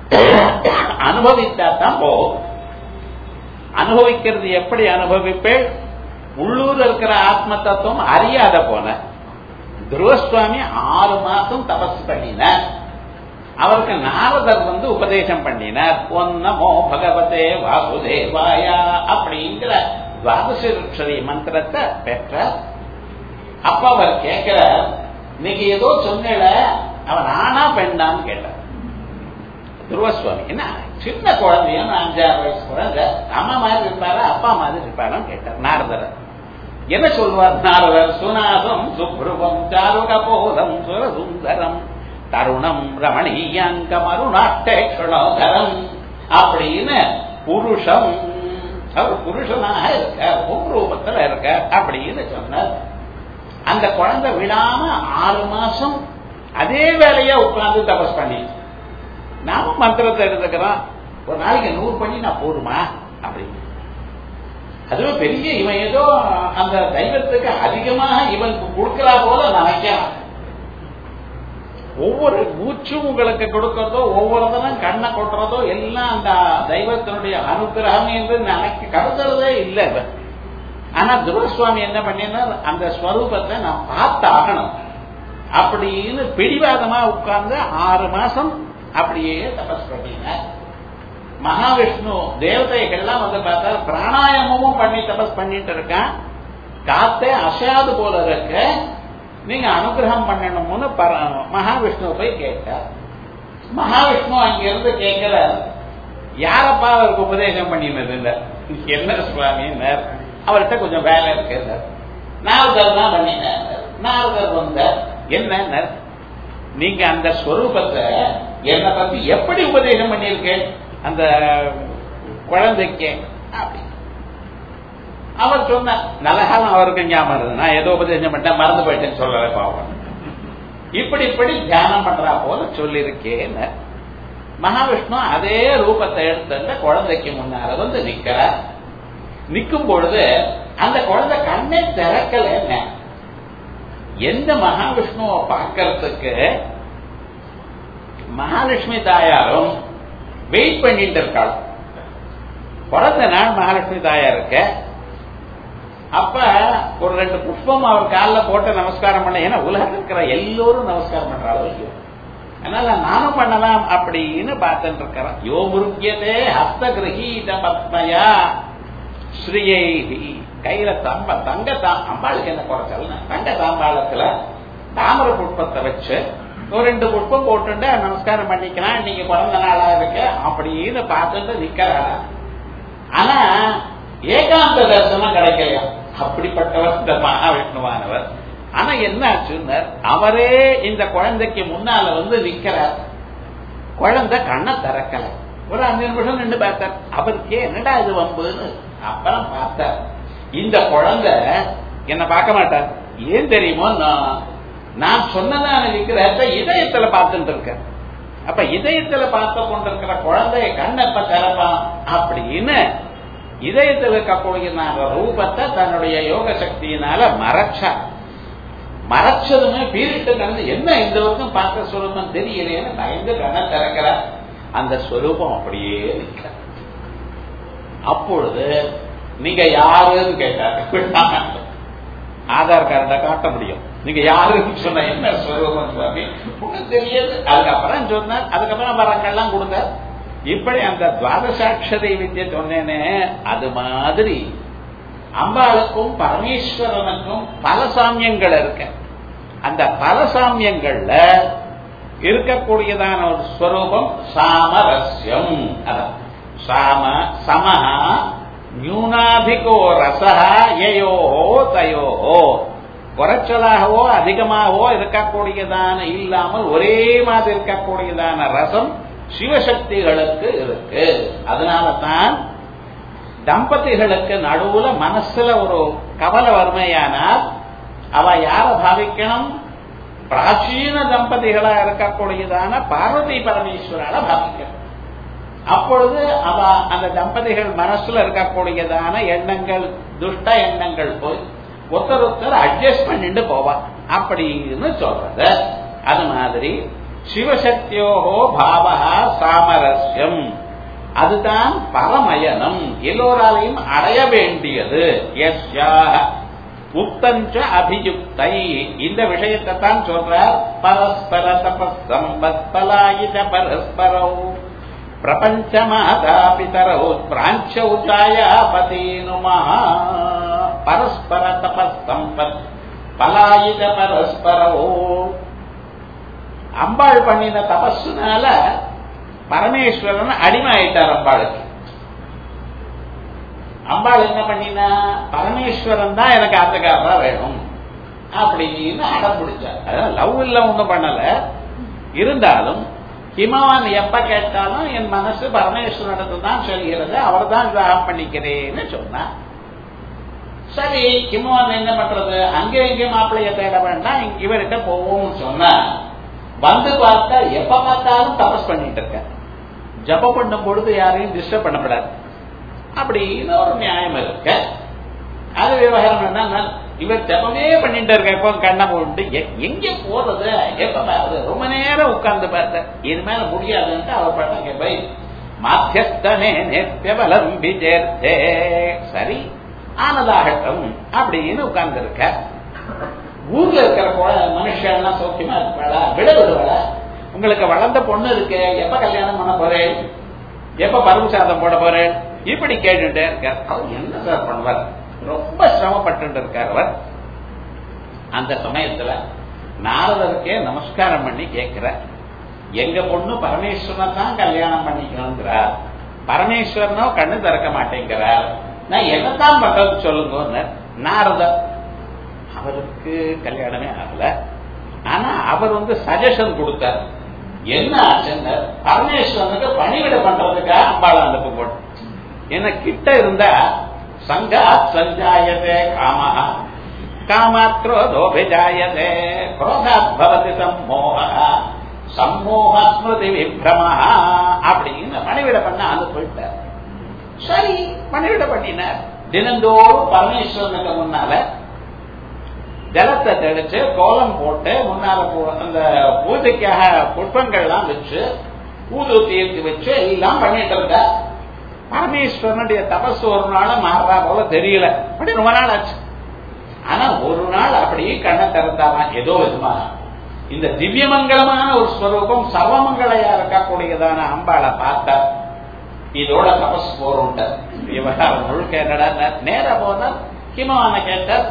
அனுபவித்தா தான் போகும் அனுபவிக்கிறது எப்படி அனுபவிப்பேன் உள்ளூர் இருக்கிற ஆத்ம தத்துவம் அறியாத போன துருவசுவாமி ஆறு மாசம் தபஸ் பண்ணினார் அவருக்கு நாரதர் வந்து உபதேசம் பண்ணினார் ஒன்னமோ பகவதே வாசுதேவாயா அப்படிங்கிற துவாதசரி மந்திரத்தை பெற்றார் அப்ப அவர் கேட்கிற இன்னைக்கு ஏதோ சொன்னல அவன் ஆனா பெண்ணான்னு கேட்டார் துருவசுவாமி என்ன சின்ன குழந்தையும் அஞ்சாறு வயசு குழந்தை அம்மா மாதிரி இருப்பாரா அப்பா மாதிரி இருப்பாரான்னு கேட்டார் நாரதர் என்ன சொல்வார் நாரதர் சுனாசம் சுப்ருவம் சாருகபோதம் சுரசுந்தரம் தருணம் ரமணீயாங்கம் அருணாட்டேஷணோதரம் அப்படின்னு புருஷம் அவர் புருஷனாக இருக்க ரூபத்துல இருக்க அப்படின்னு சொன்னார் அந்த குழந்தை விடாம ஆறு மாசம் அதே வேலையா உட்கார்ந்து தபஸ் பண்ணி நாம மந்திரத்தை எடுத்துக்கிறோம் ஒரு நாளைக்கு நூறு பண்ணி நான் போடுமா அப்படின்னு அதுவும் பெரிய இவன் ஏதோ அந்த தெய்வத்துக்கு அதிகமாக இவன் கொடுக்கிறா போல நினைக்கிறான் ஒவ்வொரு மூச்சும் உங்களுக்கு கொடுக்கறதோ ஒவ்வொருத்தரும் கண்ணை கொட்டுறதோ எல்லாம் அந்த தெய்வத்தினுடைய அனுகிரகம் என்று நினைக்க கருதுறதே இல்லை இவன் ஆனா துருவசுவாமி என்ன பண்ணினார் அந்த ஸ்வரூபத்தை நான் பார்த்தாகணும் அப்படின்னு பிடிவாதமா உட்கார்ந்து ஆறு மாசம் அப்படியே தபஸ் பண்ணினார் மகாவிஷ்ணு தேவதைகள்லாம் வந்து பார்த்தா பிராணாயாமமும் பண்ணி தபஸ் பண்ணிட்டு இருக்கான் காத்தே அசையாது போல இருக்க நீங்க அனுகிரகம் பண்ணணும்னு மகாவிஷ்ணு போய் கேட்டார் மகாவிஷ்ணு அங்கிருந்து கேட்கிற யாரப்பா அவருக்கு உபதேசம் பண்ணினது இல்ல என்ன சுவாமின்னார் அவர்கிட்ட கொஞ்சம் வேலை இருக்கு நாரதர் தான் பண்ணினார் நாரதர் வந்தார் என்ன நீங்க அந்த ஸ்வரூபத்தை என்னை பத்தி எப்படி உபதேசம் பண்ணியிருக்கேன் அந்த குழந்தைக்கு அப்படி அவர் சொன்னார் நல்ல காலம் அவருக்கு ஞாபகம் இருந்தது நான் ஏதோ உபதேசம் பண்ணேன் மறந்து போயிட்டேன்னு சொல்லல பாவம் இப்படி இப்படி தியானம் பண்றா போல சொல்லியிருக்கேன் மகாவிஷ்ணு அதே ரூபத்தை எடுத்து குழந்தைக்கு முன்னால வந்து நிக்கிறார் நிக்கும் பொழுது அந்த குழந்தை கண்ணை திறக்கல என்ன எந்த மகாவிஷ்ணுவை பார்க்கறதுக்கு மகாலட்சுமி தாயாரும் வெயிட் பண்ணிட்டு இருக்காள் பிறந்த நாள் மகாலட்சுமி தாயாருக்கு அப்ப ஒரு ரெண்டு புஷ்பம் அவர் காலில் போட்டு நமஸ்காரம் பண்ண ஏன்னா உலகத்தில் இருக்கிற எல்லோரும் நமஸ்காரம் பண்றாளோ இல்லையோ அதனால நானும் பண்ணலாம் அப்படின்னு பார்த்துட்டு இருக்கிறேன் யோ முருக்கியதே ஹஸ்த கிரகீத பத்மயா ஸ்ரீயை கையில தம்ப தங்க தா அம்பாளுக்கு என்ன குறைச்சல் தங்க தாம்பாளத்துல தாமர புஷ்பத்தை வச்சு ஒரு ரெண்டு புஷ்பம் போட்டுட்டு நமஸ்காரம் பண்ணிக்கலாம் நீங்க பிறந்த நாளா இருக்கு அப்படின்னு பார்த்துட்டு நிக்கிறாரா ஆனா ஏகாந்த தரிசனம் கிடைக்கலையா அப்படிப்பட்டவர் இந்த மகாவிஷ்ணுவானவர் ஆனா என்ன ஆச்சுன்னு அவரே இந்த குழந்தைக்கு முன்னால வந்து நிக்கிறார் குழந்தை கண்ணை திறக்கல ஒரு அஞ்சு நிமிஷம் நின்று பார்த்தார் அவருக்கே என்னடா இது வம்புன்னு அப்புறம் பார்த்தார் இந்த குழந்தை என்ன பார்க்க மாட்டார் ஏன் தெரியுமோ நான் நான் சொன்னதான விக்கிரகத்தை இதயத்துல பார்த்துட்டு இருக்கேன் அப்ப இதயத்துல பார்த்து கொண்டிருக்கிற குழந்தைய கண்ணப்ப திறப்பான் அப்படின்னு இதயத்தில் இருக்கக்கூடிய ரூபத்தை தன்னுடைய யோக சக்தியினால மறைச்சா மறைச்சதுமே பீரிட்டு கலந்து என்ன இந்த வருஷம் பார்த்த ஸ்வரூபம் தெரியலையேன்னு பயந்து கண்ணை திறக்கிற அந்த ஸ்வரூபம் அப்படியே நிற்க அப்பொழுது நீங்க யாருன்னு கேட்டார் ஆதார் கார்டை காட்ட முடியும் நீங்க யாருன்னு சொன்ன என்ன ஸ்வரூபம் சுவாமி உங்களுக்கு தெரியாது அதுக்கப்புறம் சொன்னார் அதுக்கப்புறம் வரங்கள்லாம் கொடுங்க இப்படி அந்த துவாதசாட்சதை வித்திய சொன்னேனே அது மாதிரி அம்பாளுக்கும் பரமேஸ்வரனுக்கும் பல சாமியங்கள் இருக்கு அந்த பல சாமியங்கள்ல இருக்கக்கூடியதான ஒரு ஸ்வரூபம் சாமரஸ்யம் அதான் சாம சமஹா நியூனாதிகோ ரசஹா யயோஹோ தயோஹோ குறைச்சலாகவோ அதிகமாகவோ இருக்கக்கூடியதான இல்லாமல் ஒரே மாதிரி இருக்கக்கூடியதான ரசம் சிவசக்திகளுக்கு இருக்கு அதனால தான் தம்பதிகளுக்கு நடுவுல மனசுல ஒரு கவலை வறுமையானால் அவ யார பாவிக்கணும் பிராச்சீன தம்பதிகளா இருக்கக்கூடியதான பார்வதி பரமேஸ்வரால பாவிக்கணும் அப்பொழுது அவ அந்த தம்பதிகள் மனசுல இருக்கக்கூடியதான எண்ணங்கள் துஷ்ட எண்ணங்கள் போய் ஒருத்தர் ஒருத்தர் அட்ஜஸ்ட் பண்ணிட்டு போவா அப்படின்னு சொல்றது அது மாதிரி சிவசக்தியோகோ பாவகா சாமரஸ்யம் அதுதான் பரமயனம் எல்லோராலையும் அடைய வேண்டியது யஸ்யா உக்தஞ்ச அபியுக்தை இந்த விஷயத்தை தான் சொல்றார் பரஸ்பர தபசம்பத் பலாயித பரஸ்பரௌ பிரபஞ்சமாதா பிதரௌ பிராஞ்சௌ ஜாயாபதீனுமா பரஸ்பர தபசம்பத் பலாயித பரஸ்பரோ அம்பாள் பண்ணின தபஸுனால பரமேஸ்வரன் அடிமை ஆயிட்டார் அம்பாளுக்கு அம்பாள் என்ன பண்ணினா பரமேஸ்வரன் தான் எனக்கு ஆத்தக்காரரா வேணும் அப்படின்னு அடம் பிடிச்சார் அதான் லவ் இல்ல ஒண்ணும் பண்ணல இருந்தாலும் ஹிமவான் எப்ப கேட்டாலும் என் மனசு பரமேஸ்வரனுக்கு தான் சொல்கிறது அவர் தான் விவாகம் பண்ணிக்கிறேன்னு சொன்னா சரி ஹிமவான் என்ன பண்றது அங்கே எங்கே மாப்பிள்ளைய தேட வேண்டாம் இவர்கிட்ட போவோம்னு சொன்னா வந்து பார்த்தா எப்ப பார்த்தாலும் தபஸ் பண்ணிட்டு இருக்க ஜபம் பண்ணும் பொழுது யாரையும் டிஸ்டர்ப் பண்ணப்படாது அப்படின்னு ஒரு நியாயம் இருக்கு அது விவகாரம் என்ன இவர் ஜபமே பண்ணிட்டு இருக்க எப்போ கண்ணை போட்டு எங்க போறது எப்ப பாருது ரொம்ப நேரம் உட்கார்ந்து பார்த்தேன் இது மேல முடியாதுன்ட்டு அவர் பண்ண பை மாத்தியஸ்தனே நெத்தியபலம் விஜேர்த்தே சரி ஆனதாகட்டும் அப்படின்னு உட்கார்ந்து இருக்க ஊர்ல இருக்கிற மனுஷன் எல்லாம் சௌக்கியமா இருப்பாளா விட விடுவாளா உங்களுக்கு வளர்ந்த பொண்ணு இருக்கு எப்ப கல்யாணம் பண்ண போறேன் எப்ப பருப்பு சாதம் போட போறேன் இப்படி கேட்டுட்டே இருக்கார் அவர் என்ன சார் பண்ணுவார் ரொம்ப சிரமப்பட்டு இருக்கார் அவர் அந்த சமயத்துல நாரதருக்கே நமஸ்காரம் பண்ணி கேட்கிற எங்க பொண்ணு பரமேஸ்வரன் தான் கல்யாணம் பண்ணிக்கணுங்கிறார் பரமேஸ்வரனோ கண்ணு திறக்க மாட்டேங்கிறார் நான் என்னத்தான் பண்றது சொல்லுங்க நாரதர் அவருக்கு கல்யாணமே ஆகல ஆனா அவர் வந்து சஜஷன் கொடுத்தார் என்ன ஆச்சுன்னு பரமேஸ்வரனுக்கு பணிவிட பண்றதுக்காக அம்பாள் அந்த போட்டு என்ன கிட்ட இருந்தா சங்கா சஞ்சாயதே காமஹா காமாத் குரோதோபிஜாயதே குரோதாத் பவதி சம்மோக சம்மோக ஸ்மிருதி விப்ரமா அப்படின்னு பணிவிட பண்ண அந்த போயிட்டார் சரி பணிவிட பண்ணினார் தினந்தோறும் பரமேஸ்வரனுக்கு முன்னால ஜலத்தை தெளிச்சு கோலம் போட்டு முன்னால அந்த பூஜைக்காக புஷ்பங்கள்லாம் வச்சு ஊது தீர்த்து வச்சு எல்லாம் பண்ணிட்டு இருந்த பரமேஸ்வரனுடைய தபஸ் ஒரு நாள் மாறுறா போல தெரியல அப்படி ரொம்ப நாள் ஆச்சு ஆனா ஒரு நாள் அப்படியே கண்ணை திறந்தாலாம் ஏதோ விதமா இந்த திவ்யமங்கலமான ஒரு ஸ்வரூபம் சர்வமங்களையா இருக்கக்கூடியதான அம்பாளை பார்த்தா இதோட தபஸ் போறோம் விவகாரம் முழுக்க என்னடா நேர போனா ஹிமவான கேட்டார்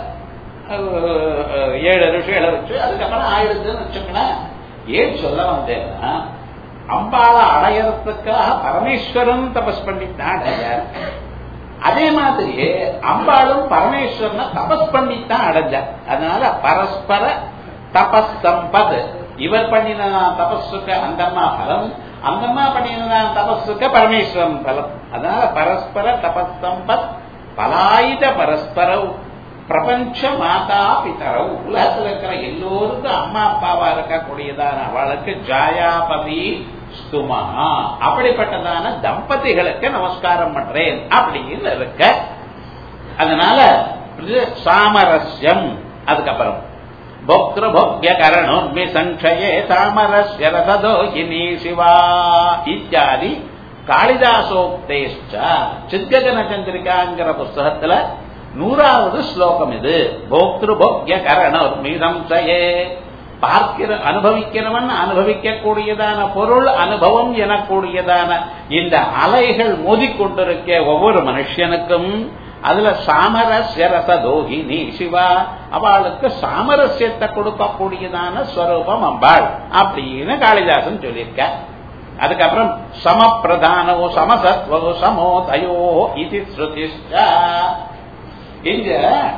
ஏழு ரிஷிகளை வச்சு அதுக்கப்புறம் ஆயிடுதுன்னு வச்சுங்களேன் ஏன் சொல்ல வந்தேன்னா அம்பாளை அடையறதுக்காக பரமேஸ்வரன் தபஸ் பண்ணித்தான் அடைஞ்சார் அதே மாதிரியே அம்பாளும் பரமேஸ்வரனை தபஸ் பண்ணித்தான் அடைஞ்சார் அதனால பரஸ்பர தபஸ் சம்பத் இவர் பண்ணின தபஸுக்கு அந்தம்மா பலம் அந்தம்மா பண்ணின தபஸுக்கு பரமேஸ்வரன் பலம் அதனால பரஸ்பர தபஸ் சம்பத் பலாயுத பரஸ்பர பிரபஞ்ச மாதா பிதரவு உலகத்தில் இருக்கிற எல்லோருக்கும் அம்மா அப்பாவா இருக்கக்கூடியதான அவளுக்கு ஜாயாபதி ஸ்துமா அப்படிப்பட்டதான தம்பதிகளுக்கு நமஸ்காரம் பண்றேன் அப்படின்னு இருக்க அதனால சாமரஸ்யம் அதுக்கப்புறம் போக்திரு போக்ய கரணோர்மி சங்கயே சாமரஸ்ய ரசதோகினி சிவா இத்தியாதி காளிதாசோக்தேஷ்ட சித்ககன சந்திரிகாங்கிற புஸ்தகத்துல நூறாவது ஸ்லோகம் இது போக்திரு போக்ய கரணோர்மி சம்சயே பார்க்கிற அனுபவிக்கிறவன் அனுபவிக்கக்கூடியதான பொருள் அனுபவம் எனக்கூடியதான இந்த அலைகள் மோதிக்கொண்டிருக்க ஒவ்வொரு மனுஷனுக்கும் அதுல சாமரஸ்ய ரசதோகினி சிவா அவளுக்கு சாமரஸ்யத்தை கொடுக்கக்கூடியதான ஸ்வரூபம் அம்பாள் அப்படின்னு காளிதாசன் சொல்லியிருக்க அதுக்கப்புறம் சமப்பிரதானோ சமசத்வோ சமோதயோ இது ஸ்ருதிஷ்டா இங்க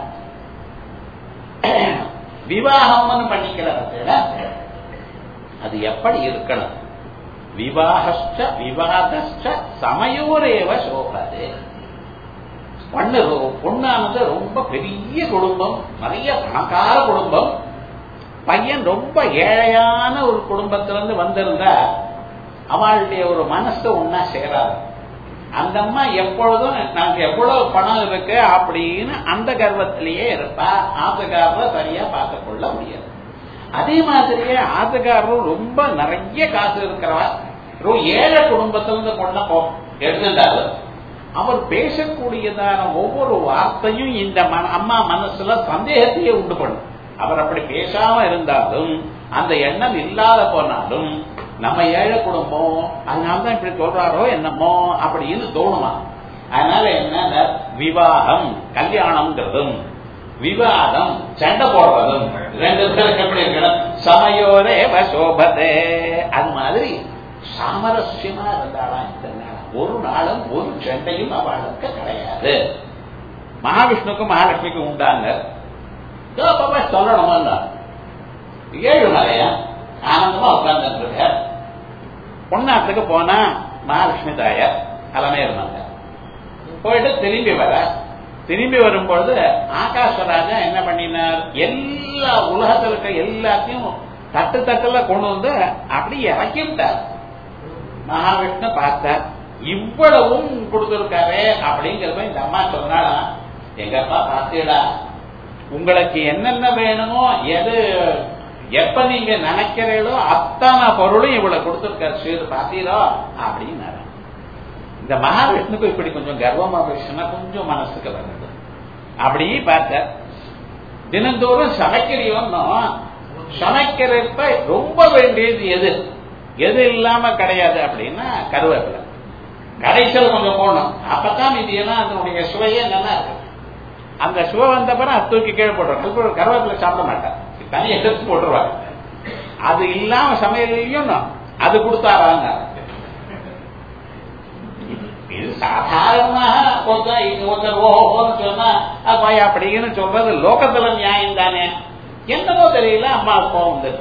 விவாகம்னு பண்ணிக்கிறதுல அது எப்படி இருக்கணும் விவாகஸ்ட விவாதஸ்ட சமயோரேவ சோபது பொண்ணு பொண்ணானது ரொம்ப பெரிய குடும்பம் நிறைய பணக்கார குடும்பம் பையன் ரொம்ப ஏழையான ஒரு குடும்பத்திலிருந்து வந்திருந்தா அவளுடைய ஒரு மனசு ஒன்னா சேராது அந்த அம்மா எப்பொழுதும் நமக்கு எவ்வளவு பணம் இருக்கு அப்படின்னு அந்த கர்வத்திலேயே இருப்பா ஆத்துக்காரரை சரியா பார்த்து கொள்ள முடியாது அதே மாதிரியே ஆத்துக்காரரும் ரொம்ப நிறைய காசு இருக்கிறவா ரொம்ப ஏழை குடும்பத்திலிருந்து கொண்ட போ எடுத்துட்டாரு அவர் பேசக்கூடியதான ஒவ்வொரு வார்த்தையும் இந்த மன அம்மா மனசுல சந்தேகத்தையே உண்டு பண்ணும் அவர் அப்படி பேசாம இருந்தாலும் அந்த எண்ணம் இல்லாத போனாலும் நம்ம ஏழை குடும்பம் அதனாலதான் இப்படி சொல்றாரோ என்னமோ அப்படின்னு தோணுமா அதனால என்ன விவாகம் கல்யாணம்ங்கிறதும் விவாதம் சண்டை போடுறதும் ரெண்டு பேருக்கு எப்படி இருக்கணும் சமயோரே சோபதே அது மாதிரி சாமரஸ்யமா இருந்தாலாம் இந்த நாள் ஒரு நாளும் ஒரு சண்டையும் அவளுக்கு கிடையாது மகாவிஷ்ணுக்கும் மகாலட்சுமிக்கும் உண்டாங்க சொல்லணுமா ஏழு மலையா ஆனந்தமா உட்கார்ந்து இருக்க பொன்னாத்துக்கு போனா மகாலட்சுமி தாயார் தலைமை இருந்தாங்க போயிட்டு திரும்பி வர திரும்பி வரும்பொழுது ஆகாசராஜா என்ன பண்ணினார் எல்லா உலகத்தில் இருக்க எல்லாத்தையும் தட்டு தட்டுல கொண்டு வந்து அப்படி இறக்கி விட்டார் மகாவிஷ்ணு பார்த்தார் இவ்வளவும் கொடுத்திருக்காரு அப்படிங்கிறத இந்த அம்மா சொன்னாடா எங்கப்பா பார்த்தீடா உங்களுக்கு என்னென்ன வேணுமோ எது எப்ப நீங்க நினைக்கிறீங்களோ அத்தனை பொருளும் இவ்வளவு கொடுத்திருக்காரு ஸ்ரீது பார்த்தீரோ அப்படின்னாரு இந்த மகாவிஷ்ணுக்கு இப்படி கொஞ்சம் கர்வமா பேசினா கொஞ்சம் மனசுக்கு வருது அப்படி பார்த்த தினந்தோறும் சமைக்கிறியோன்னு சமைக்கிறப்ப ரொம்ப வேண்டியது எது எது இல்லாம கிடையாது அப்படின்னா கருவேப்பிலை கடைசியில் கொஞ்சம் போடணும் அப்பதான் இது எல்லாம் அதனுடைய சுவையே நல்லா இருக்கு அந்த சுவை வந்த பிறகு அது தூக்கி கீழே போட்டுருவாங்க கருவேப்பிலை சாப்பிட மாட்டேன் தனியை எடுத்து போட்டுருவாங்க அது இல்லாம சமையலையும் அது கொடுத்தாராங்க இது சாதாரணமாக ஒருத்தர் ஒருத்தர் ஓஹோன்னு சொன்னா அப்பா அப்படின்னு சொல்றது லோகத்துல நியாயம் தானே என்னவோ தெரியல அம்மா கோவம் வந்துருக்கு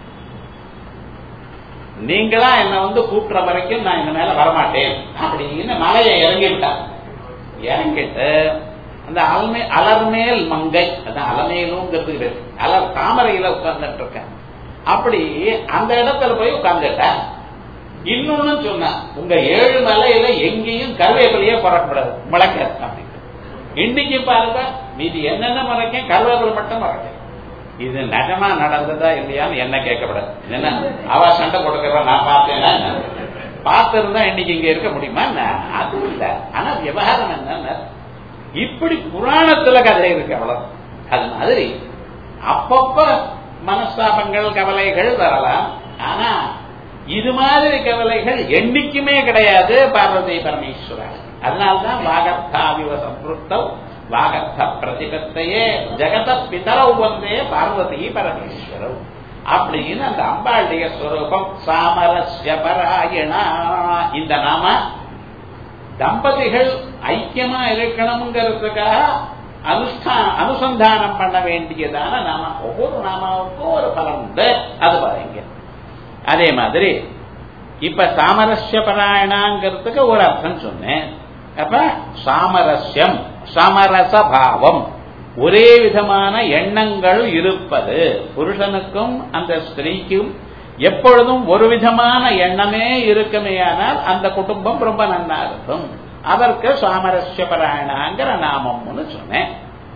நீங்களா என்ன வந்து கூப்பிடுற வரைக்கும் நான் இந்த மேல வரமாட்டேன் அப்படின்னு மலையை இறங்கிவிட்டான் இறங்கிட்டு அந்த அலமே அலர்மேல் மங்கை அதான் அலமேலுங்கிறது அலர் தாமரையில உட்கார்ந்துட்டு இருக்கேன் அப்படி அந்த இடத்துல போய் உட்கார்ந்துட்டேன் இன்னொன்னு சொன்ன உங்க ஏழு மலையில எங்கேயும் கருவேப்பிலையே பறக்கூடாது முளைக்க அப்படின்னு இன்னைக்கு பாருங்க மீதி என்னென்ன முளைக்க கருவேப்பிலை மட்டும் முளைக்க இது நிஜமா நடந்ததா இல்லையான்னு என்ன கேட்கக்கூடாது என்ன அவ சண்டை கொடுக்கறவ நான் பார்த்தேன்னா பார்த்திருந்தா இன்னைக்கு இங்க இருக்க முடியுமா அது இல்ல ஆனா விவகாரம் என்ன இப்படி புராணத்துல கதை இருக்கு அவ்வளவு அது மாதிரி அப்பப்ப மனஸ்தாபங்கள் கவலைகள் வரலாம் ஆனா இது மாதிரி கவலைகள் என்னைக்குமே கிடையாது பார்வதி பரமேஸ்வரன் அதனால்தான் வாகர்த்தாவிவ சம்புத்தம் வாகர்த்த பிரதிபத்தையே ஜெகத பிதரவு வந்தே பார்வதி பரமேஸ்வரவு அப்படின்னு அந்த அம்பாளுடைய ஸ்வரூபம் சாமரஸ்ய பராயணா இந்த நாம தம்பதிகள் ஐக்கியமா இருக்கணுங்கிறதுக்காக அனுஷ்டான அனுசந்தானம் பண்ண வேண்டியதான நாம ஒவ்வொரு நாமாவுக்கும் ஒரு பலம் உண்டு அது பாருங்க அதே மாதிரி இப்ப சாமரஸ்ய பராயணாங்கிறதுக்கு ஒரு அர்த்தம் சொன்னேன் அப்ப சாமரஸ்யம் சமரச பாவம் ஒரே விதமான எண்ணங்கள் இருப்பது புருஷனுக்கும் அந்த ஸ்திரீக்கும் எப்பொழுதும் ஒரு விதமான எண்ணமே இருக்குமேயானால் அந்த குடும்பம் ரொம்ப நன்னா இருக்கும் அதற்கு சாமரஸ்ய பராயணாங்கிற நாமம்னு சொன்னேன்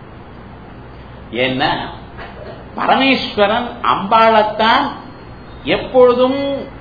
என்ன பரமேஸ்வரன் அம்பாளைத்தான் எப்பொழுதும்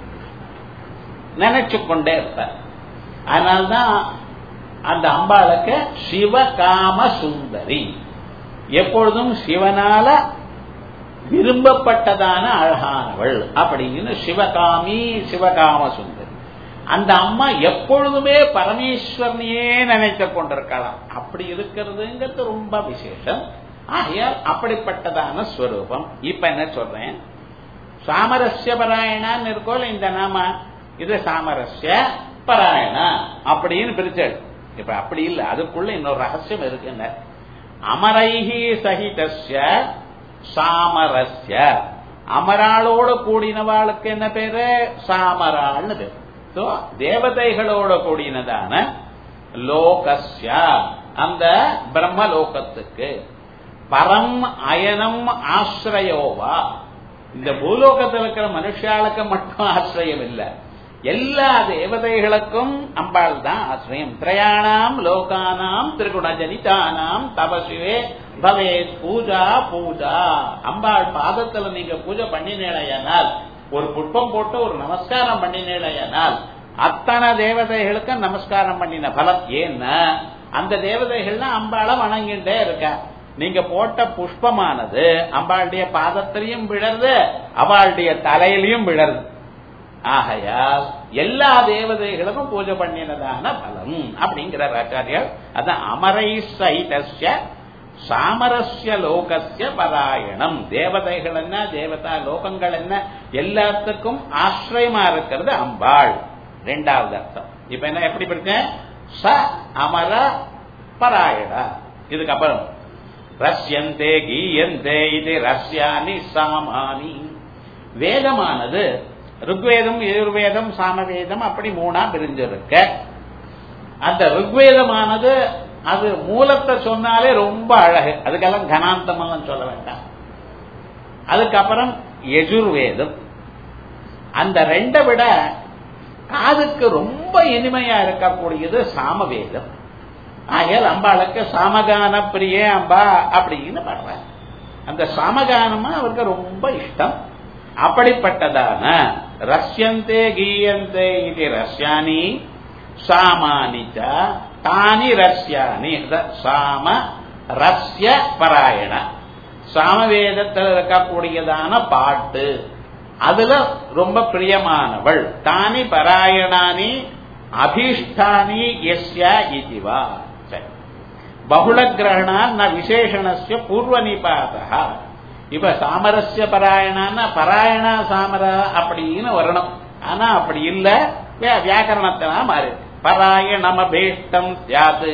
நினைச்சு கொண்டே இருப்பார் அதனால்தான் அந்த அம்பாளுக்கு சிவகாம சுந்தரி எப்பொழுதும் சிவனால விரும்பப்பட்டதான அழகானவள் அப்படின்னு சிவகாமி சிவகாம சுந்தரி அந்த அம்மா எப்பொழுதுமே பரமேஸ்வரனையே நினைத்து கொண்டிருக்கலாம் அப்படி இருக்கிறதுங்கிறது ரொம்ப விசேஷம் ஆகையால் அப்படிப்பட்டதான ஸ்வரூபம் இப்ப என்ன சொல்றேன் சாமரஸ்ய பராயணான்னு இருக்கோல இந்த நாம இது சாமரஸ்ய பராயணா அப்படின்னு பிரிச்சாடு இப்ப அப்படி இல்லை அதுக்குள்ள இன்னொரு ரகசியம் இருக்குங்க அமரைஹி சகிதஸ்ய சாமரஸ்ய அமராளோட கூடினவாளுக்கு என்ன பேரு சாமராள்னு பேரு So, தேவதைகளோட கூடினதான லோகஸ்ய அந்த பிரம்மலோகத்துக்கு பரம் அயனம் ஆசிரயோவா இந்த பூலோகத்தில் இருக்கிற மனுஷாளுக்கு மட்டும் ஆசிரியம் இல்லை எல்லா தேவதைகளுக்கும் அம்பாள் தான் ஆசிரியம் திரையாணாம் லோகானாம் திரிகுணஜனிதானாம் தபசிவே பவேத் பூஜா பூஜா அம்பாள் பாதத்துல நீங்க பூஜை பண்ணினேடையானால் ஒரு புஷ்பம் போட்டு ஒரு நமஸ்காரம் பண்ணினேடையானால் அத்தனை தேவதைகளுக்கும் நமஸ்காரம் பண்ணின பலம் ஏன்னா அந்த தேவதைகள்லாம் அம்பாளை வணங்கிட்டே இருக்க நீங்க போட்ட புஷ்பமானது அம்பாளுடைய பாதத்திலையும் விழருது அவளுடைய தலையிலையும் விழருது ஆகையால் எல்லா தேவதைகளுக்கும் பூஜை பண்ணினதான பலம் அப்படிங்கிறார் ஆச்சாரியார் அதான் அமரை சைதஸ்ய சாமரஸ்ய லோகஸ்ய பராயணம் தேவதைகள் என்ன தேவதா லோகங்கள் என்ன எல்லாத்துக்கும் ஆசிரியமா இருக்கிறது அம்பாள் ரெண்டாவது அர்த்தம் இப்ப என்ன எப்படி படிச்சேன் ச அமர பராயண இதுக்கப்புறம் ரஷ்யந்தே கீயந்தே இது ரஷ்யானி சாமானி வேதமானது ருக்வேதம் எதிர்வேதம் சாமவேதம் அப்படி மூணா பிரிஞ்சிருக்க அந்த ருக்வேதமானது அது மூலத்தை சொன்னாலே ரொம்ப அழகு அதுக்கெல்லாம் கனாந்தமெல்லாம் சொல்ல வேண்டாம் அதுக்கப்புறம் எஜுர்வேதம் அந்த ரெண்டை விட காதுக்கு ரொம்ப இனிமையா இருக்கக்கூடியது சாமவேதம் ஆகையால் அம்பாளுக்கு சாமகான பிரிய அம்பா அப்படின்னு பாடுற அந்த சாமகானமா அவருக்கு ரொம்ப இஷ்டம் அப்படிப்பட்டதான ரஷ்யந்தே கீயந்தே இது ரஷ்யானி சாமானிச்ச தானி ரஷ்யானி சாம ரஷ்ய பராயண சாமவேதத்தில் இருக்கக்கூடியதான பாட்டு அதுல ரொம்ப பிரியமானவள் தானி பராயணானி அபீஷ்டானி எஸ்யா இதுவா பகுள கிரகணான் ந விசேஷணஸ்ய பூர்வ நிபாதா இப்ப சாமரஸ்ய பராயணான்னா பராயணா சாமர அப்படின்னு வரணும் ஆனா அப்படி இல்ல வியாக்கரணத்தினா மாறி பராயணமபீஷ்டம் சியாது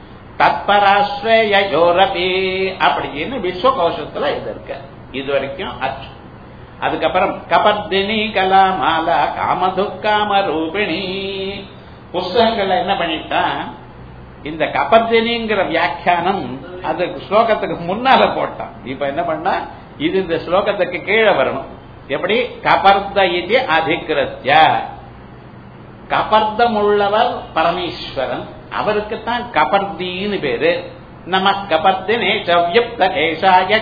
தத்பராஸ்ரயோரபி அப்படின்னு விஸ்வகோஷத்துல இது இருக்கு இது வரைக்கும் அச்சு அதுக்கப்புறம் கபர்தினி கலாமாலா காமதுக்காம ரூபிணி புஸ்தகங்கள்ல என்ன பண்ணிட்டான் இந்த கபர்தினிங்கிற வியாக்கியானம் அது ஸ்லோகத்துக்கு முன்னால போட்டான் இப்ப என்ன பண்ணா இது இந்த ஸ்லோகத்துக்கு கீழே வரணும் எப்படி கபர்த இது அதிகிருத்திய கபர்தம் உள்ளவர் பரமேஸ்வரன் அவருக்குத்தான் கபர்தின்னு பேரு நம கபர்தினே சவ்யுக்த கேசாய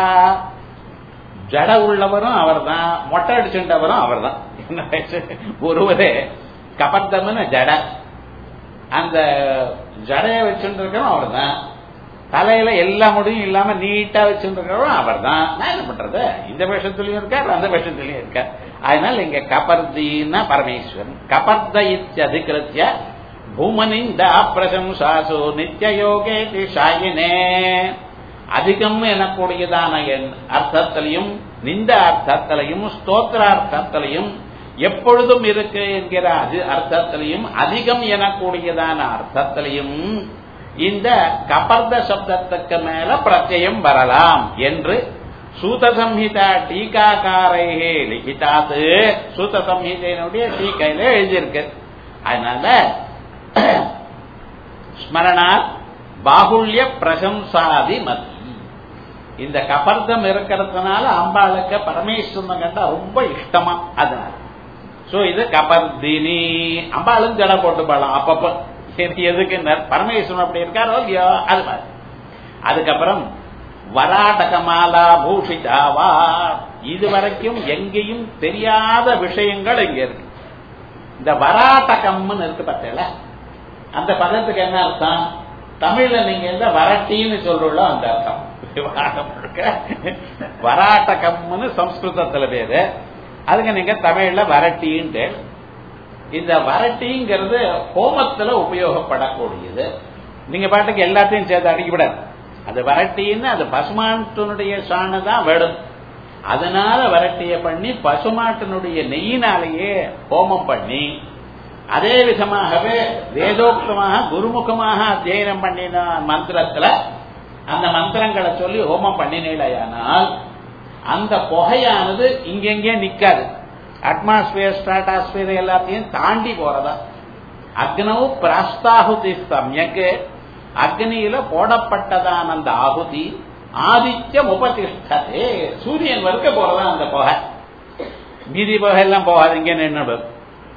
ஜட உள்ளவரும் அவர் தான் மொட்டை அடிச்சுட்டவரும் அவர் தான் ஒருவரே கபர்தம்னு ஜட அந்த ஜடைய வச்சுருக்கிறோம் அவர் தான் தலையில எல்லா முடியும் இல்லாம நீட்டா வச்சுருக்கிறவரும் அவர் தான் நான் என்ன பண்றது இந்த வேஷத்துலயும் இருக்கார் அந்த வேஷத்துலயும் இருக்கார் அதனால இங்க கபர்தின்னா பரமேஸ்வரன் கபர்த இத்தியதிகிருத்திய பூமனிந்த பிரசம்சாசு நித்திய யோகே சாயினே அதிகம் எனக்கூடியதான அர்த்தத்திலையும் நிந்த அர்த்தத்திலையும் ஸ்தோத்திரார்த்தத்திலையும் எப்பொழுதும் இருக்கு என்கிற அது அர்த்தத்திலையும் அதிகம் எனக்கூடியதான அர்த்தத்திலையும் இந்த கபர்த சப்தத்துக்கு மேல பிரத்யம் வரலாம் என்று சூத சம்ஹிதா டீகாக்காரையே லிகிதாத்து சூத சம்ஹிதையினுடைய டீக்கையில எழுதியிருக்கு அதனால ஸ்மரணா பாகுல்ய பிரசம்சாதி மதி இந்த கபர்தம் இருக்கிறதுனால அம்பாளுக்கு பரமேஸ்வரன் கண்டா ரொம்ப இஷ்டமா அதனால சோ இது கபர்தினி அம்பாளும் ஜட போட்டு பாடலாம் அப்பப்ப எதுக்கு பரமேஸ்வரன் அப்படி இருக்காரோ இல்லையோ அது மாதிரி அதுக்கப்புறம் வராடகமாலா பூஷிதாவா இதுவரைக்கும் எங்கேயும் தெரியாத விஷயங்கள் இங்க இருக்கு இந்த வராட்டகம்னு இருக்கு பார்த்தல அந்த பதத்துக்கு என்ன அர்த்தம் தமிழ்ல நீங்க எந்த வரட்டின்னு சொல்றோம் அந்த அர்த்தம் வராட்டகம்னு சம்ஸ்கிருதத்துல பேரு அதுங்க நீங்க தமிழ்ல வரட்டின்ட்டு இந்த வரட்டிங்கிறது ஹோமத்துல உபயோகப்படக்கூடியது நீங்க பாட்டுக்கு எல்லாத்தையும் சேர்த்து அடிக்கப்படாது அது வரட்டின்னு அது பசுமாட்டினுடைய சாணை தான் வேடும் அதனால வரட்டிய பண்ணி பசுமாட்டினுடைய நெய்யினாலேயே ஹோமம் பண்ணி அதே விதமாகவே வேதோக்தமாக குருமுகமாக அத்தியனம் பண்ணின மந்திரத்துல அந்த மந்திரங்களை சொல்லி ஹோமம் பண்ணினேடையானால் அந்த புகையானது இங்கெங்கே நிக்காது அட்மாஸ்பியர் ஸ்ட்ராட்டாஸ்பியர் எல்லாத்தையும் தாண்டி போறதா அக்னவு பிராஸ்தாகுதி சமயக்கு அக்னியில போடப்பட்டதான அந்த ஆகுதி ஆதித்யம் உபதிஷ்டதே சூரியன் வரைக்க போறதா அந்த புகை மீதி புகை எல்லாம் போகாது இங்க நின்று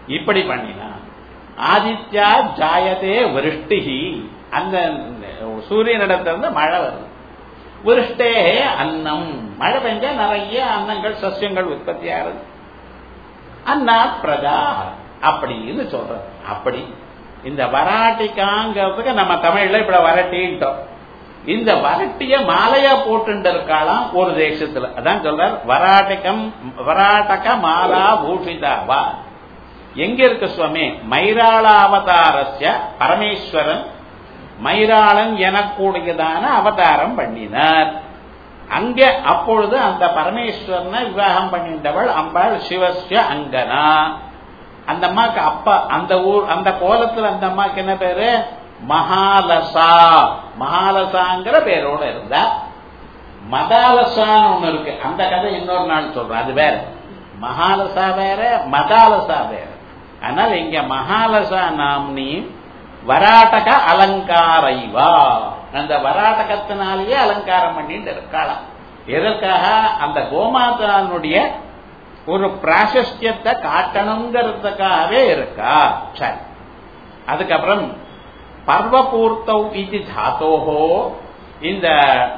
இப்படி பண்ணினா ஆதித்யா ஜாயதே விருஷ்டிகி அந்த சூரியனிடத்திலிருந்து மழை வருது விருஷ்டே அன்னம் மழை பெஞ்சா நிறைய அன்னங்கள் சசியங்கள் உற்பத்தி ஆகுது அன்னா பிரஜா அப்படின்னு சொல்றது அப்படி இந்த வராட்டிக்காங்கிறதுக்கு நம்ம தமிழ்ல இப்படி வரட்டின்ட்டோம் இந்த வரட்டிய மாலையா போட்டு இருக்காளாம் ஒரு தேசத்துல அதான் சொல்றார் வராட்டிகம் வராட்டக மாலா பூஷிதாவா எங்க இருக்கு சுவாமி மைராளாவதாரஸ்ய பரமேஸ்வரன் மைராளன் எனக்கூடியதான அவதாரம் பண்ணினார் அங்க அப்பொழுது அந்த பரமேஸ்வரனை விவாகம் பண்ணிட்டவள் அம்பாள் சிவஸ்ய அங்கனா அந்த அம்மாக்கு அப்பா அந்த ஊர் அந்த கோலத்துல அந்த அம்மாக்கு என்ன பேரு மகாலசா மகாலசாங்கிற பேரோட இருந்தா மதாலசான்னு ஒண்ணு இருக்கு அந்த கதை இன்னொரு நாள் சொல்றேன் அது வேற மகாலசா வேற மதாலசா வேற அதனால இங்க மகாலசா நாம்னி வராட்டக அலங்காரைவா அந்த வராட்டகத்தினாலேயே அலங்காரம் பண்ணிட்டு இருக்கலாம் எதற்காக அந்த கோமாதானுடைய ஒரு பிராசஸ்தியத்தை காட்டணுங்கிறதுக்காகவே இருக்கா சரி அதுக்கப்புறம் பர்வபூர்த்தௌ இது தாத்தோஹோ இந்த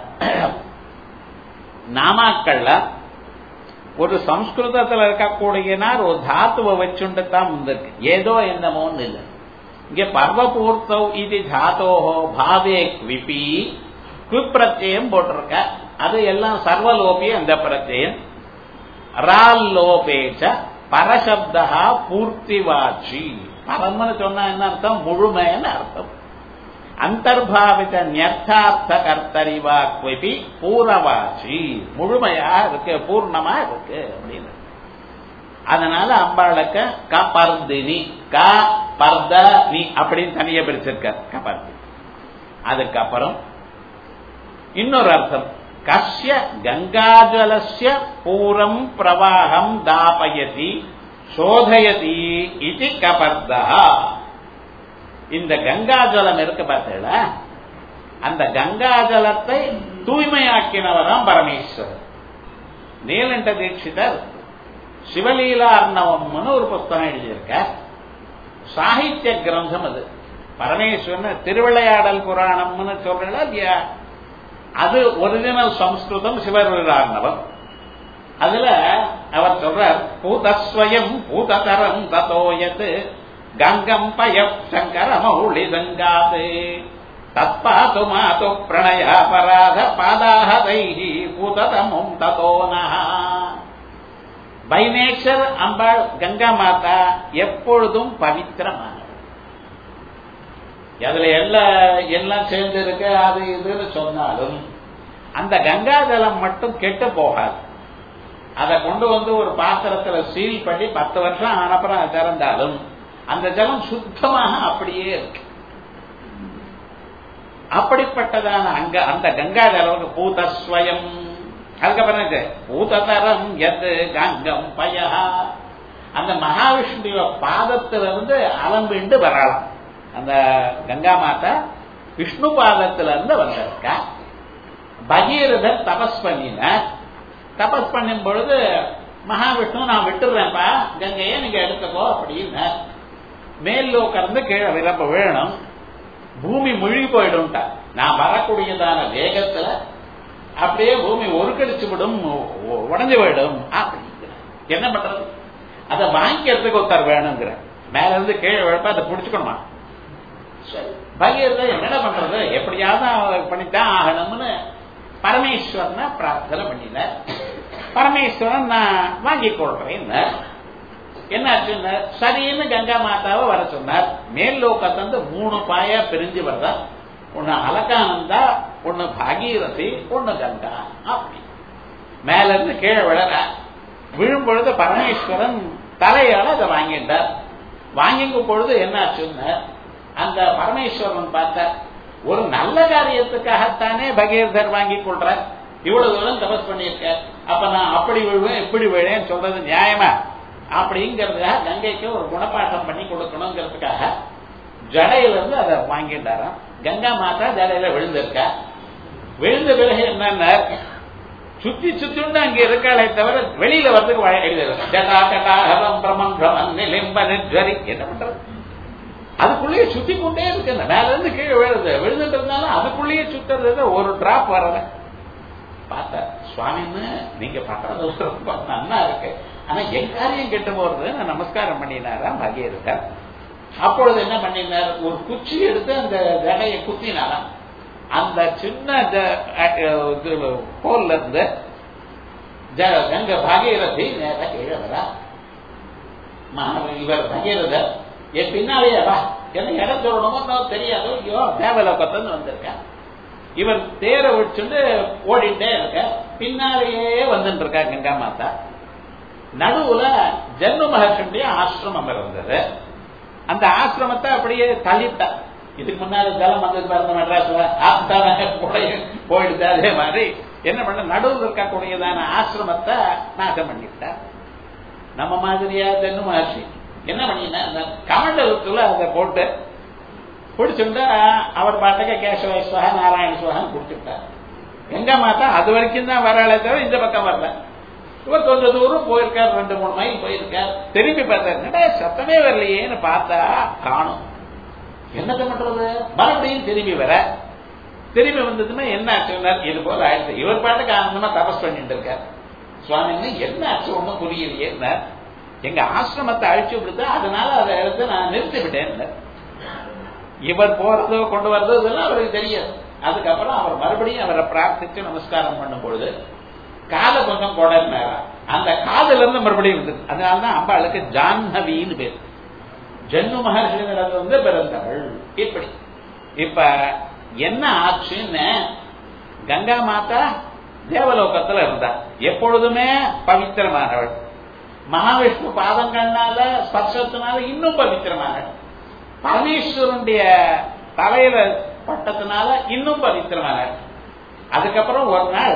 நாமாக்கள்ல ஒரு சம்ஸ்கிருதத்தில் இருக்கக்கூடியனார் ஒரு தாத்துவை வச்சுண்டு தான் வந்திருக்கு ஏதோ என்னமோன்னு இல்லை இங்க பர்வபூர்த்தௌ இது தாத்தோஹோ பாவே விபி குப்பிரத்தியம் போட்டிருக்க அது எல்லாம் சர்வலோபி அந்த பிரத்தியம் ரால்லோபேச்ச பரசப்தா பூர்த்திவாச்சி பரம்னு சொன்னா என்ன அர்த்தம் முழுமைன்னு அர்த்தம் அந்தர்பாவித நியர்த்தார்த்த கர்த்தரிவா குவி பூரவாச்சி முழுமையா இருக்கு பூர்ணமா இருக்கு அப்படின்னு அதனால அம்பாளுக்கு க பர்தினி க பர்த நீ அப்படின்னு தனியா பிரிச்சிருக்க கபர்தி அதுக்கப்புறம் இன்னொரு அர்த்தம் கஸ்ய கங்காஜலஸ்ய பூரம் பிரவாகம் தாபயதி சோதயதி இது கபர்தா இந்த கங்காஜலம் இருக்கு பார்த்தீங்களா அந்த கங்காஜலத்தை தூய்மையாக்கினவராம் பரமேஸ்வரர் நீலண்ட தீட்சிதர் சிவலீலா அர்ணவம்னு ஒரு புஸ்தகம் எழுதியிருக்க சாகித்ய கிரந்தம் அது பரமேஸ்வரன் திருவிளையாடல் புராணம்னு சொல்றா இல்லையா அது ஒரிஜினல் சம்ஸ்கிருதம் சிவலீலார்ணவம் அதுல அவர் சொல்றார் பூதஸ்வயம் பூததரம் ததோயத் கங்கம் பய சங்கர மௌளி சங்காத் தத்பாது மாது பிரணயாபராத பாதாஹதைஹி பூததமும் ததோனஹ பை நேச்சர் அம்பாள் கங்கா மாதா எப்பொழுதும் பவித்திரமானவர் அதுல எல்லாம் எல்லாம் சேர்ந்து இருக்கு அது இதுன்னு சொன்னாலும் அந்த கங்கா ஜலம் மட்டும் கெட்டு போகாது அதை கொண்டு வந்து ஒரு பாத்திரத்துல சீல் பண்ணி பத்து வருஷம் ஆனப்புறம் திறந்தாலும் அந்த ஜலம் சுத்தமாக அப்படியே இருக்கு அப்படிப்பட்டதான அங்க அந்த கங்கா ஜலம் பூதஸ்வயம் அதுக்கப்புறம் இது பூததரம் எது கங்கம் பயா அந்த மகாவிஷ்ணுவ பாதத்திலிருந்து அலம்பிண்டு வரலாம் அந்த கங்கா மாதா விஷ்ணு பாதத்துல இருந்து வந்திருக்கா பகீரதர் தபஸ் பண்ணினார் தபஸ் பண்ணும் பொழுது மகாவிஷ்ணு நான் விட்டுறேன்ப்பா கங்கையை நீங்க எடுத்துக்கோ அப்படின்னு மேல் லோக்கர்ந்து கீழே விரப்ப வேணும் பூமி முழுகி போயிடும்ட்டா நான் வரக்கூடியதான வேகத்துல அப்படியே பூமி ஒருக்கடிச்சு விடும் உடஞ்சு போயிடும் என்ன பண்றது அதை வாங்கிக்கிறதுக்கு ஒருத்தர் வேணுங்கிற மேல இருந்து கீழே விழப்ப அதை பிடிச்சுக்கணுமா பகீரத என்னடா பண்றது எப்படியாவது பண்ணித்தான் ஆகணும்னு பரமேஸ்வரனை பிரார்த்தனை பண்ணின பரமேஸ்வரன் நான் வாங்கி கொள்றேன் என்னாச்சுன்னு சரின்னு கங்கா மாதாவை வர சொன்னார் மேல் லோக்கத்திலிருந்து மூணு பாயா பிரிஞ்சு வர்றா ஒன்னு அலகானந்தா ஒன்னு பாகீரதி ஒன்னு கங்கா அப்படி மேல இருந்து கீழே விழற விழும் பொழுது பரமேஸ்வரன் தலையால அதை வாங்கிட்டார் வாங்கிக்கும் பொழுது என்னாச்சுன்னு அந்த பரமேஸ்வரன் பார்த்தார் ஒரு நல்ல காரியத்துக்காகத்தானே பகீரதர் வாங்கி கொள்றார் இவ்வளவு தூரம் தபஸ் பண்ணியிருக்க அப்ப நான் அப்படி விழுவேன் இப்படி விழுவேன் சொல்றது நியாயமா அப்படிங்கிறதுக்காக கங்கைக்கு ஒரு குணப்பாட்டம் பண்ணி கொடுக்கணுங்கிறதுக்காக ஜடையில இருந்து அதை வாங்கிட்டாராம் கங்கா மாதா ஜடையில விழுந்திருக்கா விழுந்த பிறகு என்னன்னா சுத்தி சுத்தி அங்க இருக்காளே தவிர வெளியில வரதுக்கு வழி இல்லை. ஜடா கட்டா ஹரம் பிரமன் பிரமன் நிலிம்ப நிஜரி என்ன பண்றது அதுக்குள்ளேயே சுத்தி கொண்டே இருக்கு அந்த மேல இருந்து கீழே விழுது விழுந்துட்டு இருந்தாலும் அதுக்குள்ளேயே சுத்துறது ஒரு டிராப் வரல பார்த்தா சுவாமின்னு நீங்க பண்றது ரொம்ப நன்னா இருக்கு ஆனா என் காரியம் கெட்டு போறது நான் நமஸ்காரம் பண்ணினாரா பகீரதர் அப்பொழுது என்ன பண்ணினார் ஒரு குச்சி எடுத்து அந்த ஜடையை குத்தினாராம் அந்த சின்ன ஜ- அஹ் இது கோல்ல இருந்து ஜ- கங்க பாகீரதி நேரா கீழே வரா மகா- இவர் பகீரதர் என் பின்னாலேயே வா என்ன இடம் சொல்லணுமோ தெரியாதோ ஐயோ தேவலோகத்துன்னு வந்திருக்கேன் இவர் தேரை வச்சுட்டு ஓடிட்டே இருக்க பின்னாலேயே வந்துட்டு இருக்கா கங்கா மாதா நடுவுல ஜென்ம மகர்ஷனுடைய ஆசிரமம் இருந்தது அந்த ஆசிரமத்தை அப்படியே தள்ளிட்டா இதுக்கு முன்னாடி ஜலம் வந்தது பாருங்க மெட்ராஸ்ல ஆப்தான போயிடுது அதே மாதிரி என்ன பண்ண நடுவில் இருக்கக்கூடியதான ஆசிரமத்தை நாசம் பண்ணிவிட்டா நம்ம மாதிரியா ஜென்ம மகர்ஷி என்ன பண்ணினா அந்த கமண்டலத்துல அதை போட்டு பிடிச்சுட்டா அவர் பாட்டுக்கு கேசவ சுவா நாராயண சுவான்னு குடிச்சுட்டார் எங்க மாத்தா அது வரைக்கும் தான் வராளே தவிர இந்த பக்கம் வரல இவர் கொஞ்ச தூரம் போயிருக்கார் ரெண்டு மூணு மைல் போயிருக்கார் திரும்பி பார்த்தாரு என்னடா சத்தமே வரலையேன்னு பார்த்தா காணும் என்னத்த பண்றது மறுபடியும் திரும்பி வர திரும்பி வந்ததுமே என்ன ஆச்சுன்னார் இது போல ஆயிடுச்சு இவர் பாட்டுக்கு ஆனந்தமா தபஸ் பண்ணிட்டு இருக்கார் சுவாமி என்ன ஆச்சு ஒண்ணும் புரியலையே எங்க ஆசிரமத்தை அழிச்சு விடுது அதனால அதை எடுத்து நான் நிறுத்தி விட்டேன் இவர் போறதோ கொண்டு வர்றதோ இதெல்லாம் அவருக்கு தெரியாது அதுக்கப்புறம் அவர் மறுபடியும் அவரை பிரார்த்திச்சு நமஸ்காரம் பண்ணும் பொழுது காலை கொஞ்சம் கொடர்னாரா அந்த காதுல இருந்து மறுபடியும் வந்தது அதனாலதான் அம்பாளுக்கு ஜாஹ்னவின்னு பேர் ஜன்னு மகர்ஷிகளிடம் வந்து பிறந்தவள் இப்படி இப்ப என்ன ஆச்சுன்னு கங்கா மாதா தேவலோகத்துல இருந்தா எப்பொழுதுமே பவித்திரமானவள் மகாவிஷ்ணு பாதங்கள்னால ஸ்பர்சத்தினால இன்னும் பவித்திரமானவள் பரமேஸ்வரனுடைய தலையில பட்டத்தினால இன்னும் பவித்திரமானவள் அதுக்கப்புறம் ஒரு நாள்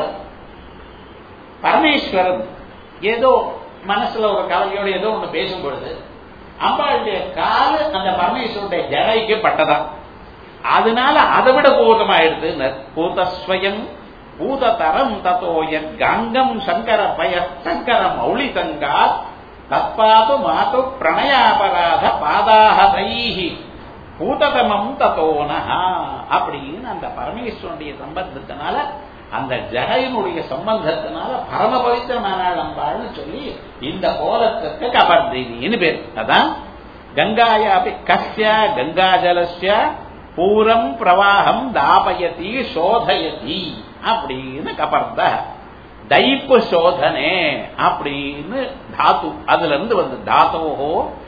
பரமேஸ்வரன் ஏதோ மனசுல ஒரு கவலையோட ஏதோ ஒண்ணு பேசும் பொழுது அம்பாளுடைய காலு அந்த பரமேஸ்வரனுடைய ஜடைக்கு பட்டதான் அதனால அதை விட பூதமாயிடுது பூதஸ்வயம் பூததரம் தத்தோ கங்கம் சங்கர பய சங்கர மௌளி தங்கா தத்பாது மாது பிரணயாபராத பாதாகதைஹி பூததமம் தத்தோனஹா அப்படின்னு அந்த பரமேஸ்வரனுடைய சம்பந்தத்தினால அந்த ஜடையினுடைய சம்பந்தத்தினால பரம பவித்திரமான அம்பாள்னு சொல்லி இந்த கோலத்துக்கு கபர்தினின்னு பேர் அதான் கங்காயாபி கஸ்ய கங்காஜலஸ்ய பூரம் பிரவாகம் தாபயதி சோதயதி அப்படின்னு கபர்த தைப்பு சோதனே அப்படின்னு தாத்து அதுல இருந்து வந்து தாத்தோஹோ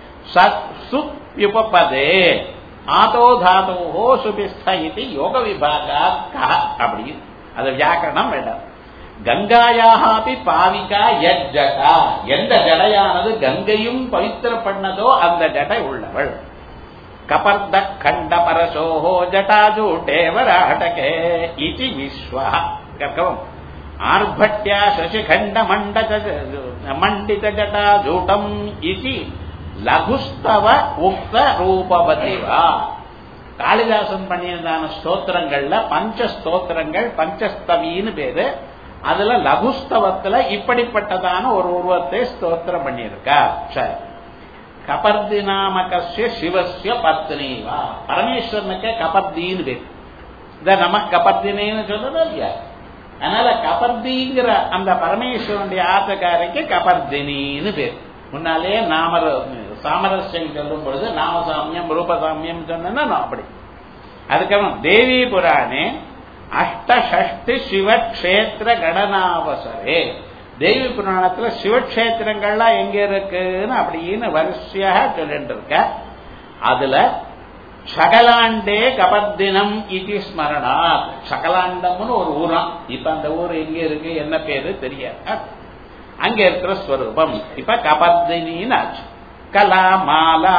சுப்யுபதே ஆதோ தாத்தோஹோ சுபிஸ்த இது யோக விபாகா அப்படின்னு அது வியாக்கரணம் வேண்டாம் கங்காயாகி பாவிகா எட் ஜடா எந்த ஜடையானது கங்கையும் பவித்திர பண்ணதோ அந்த ஜடை உள்ளவள் கபர்த கண்ட பரசோஹோ ஜட்டாஜூட்டேவராட்டகே இது விஸ்வ கர்க்கவம் ஆர்பட்யா சசிகண்ட மண்ட மண்டித ஜட்டாஜூட்டம் இது லகுஸ்தவ உக்த ரூபவதிவா காளிதாசன் பண்ணியிருந்தான ஸ்தோத்திரங்கள்ல பஞ்ச ஸ்தோத்திரங்கள் பஞ்சஸ்தவின்னு பேரு அதுல லகுஸ்தவத்துல இப்படிப்பட்டதான ஒரு உருவத்தை ஸ்தோத்திரம் பண்ணியிருக்கா சரி கபர்தி நாமகசிய சிவசிய பத்னிவா பரமேஸ்வரனுக்கு கபர்தின்னு பேர் இத நம்ம கபர்தினேன்னு சொல்றது இல்லையா அதனால கபர்திங்கிற அந்த பரமேஸ்வரனுடைய ஆத்தக்காரைக்கு கபர்தினின்னு பேர் முன்னாலே நாம சாமரஸ்யம் சொல்லும் பொழுது நாமசாமியம் ரூபசாமியம் சொன்னா அப்படி அதுக்கப்புறம் தேவி புராணே அஷ்டஷ்டி சிவக்ஷேத்திர கடனாவசரே தேவி புராணத்துல சிவக்ஷேத்திரங்கள்லாம் எங்க இருக்குன்னு அப்படின்னு வரிசையாக சொல்லிட்டு இருக்க அதுல சகலாண்டே கபர்தினம் இது ஸ்மரணாத் சகலாண்டம்னு ஒரு ஊராம் இப்ப அந்த ஊர் எங்க இருக்கு என்ன பேரு தெரியாது அங்க இருக்கிற ஸ்வரூபம் இப்ப கபர்தினின்னு ஆச்சு கலா மாலா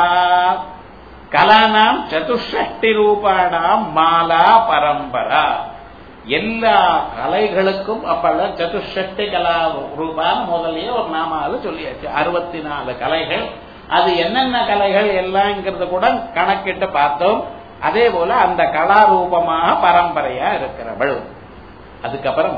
கலானாம் சதுஷ்டி ரூபாடாம் மாலா பரம்பரா எல்லா கலைகளுக்கும் அப்பெல்லாம் சதுஷ்டி கலா ரூபான்னு முதல்லயே ஒரு நாமாவது சொல்லியாச்சு அறுபத்தி நாலு கலைகள் அது என்னென்ன கலைகள் எல்லாங்கிறத கூட கணக்கிட்டு பார்த்தோம் அதே போல அந்த கலாரூபமாக பரம்பரையா இருக்கிறவள் அதுக்கப்புறம்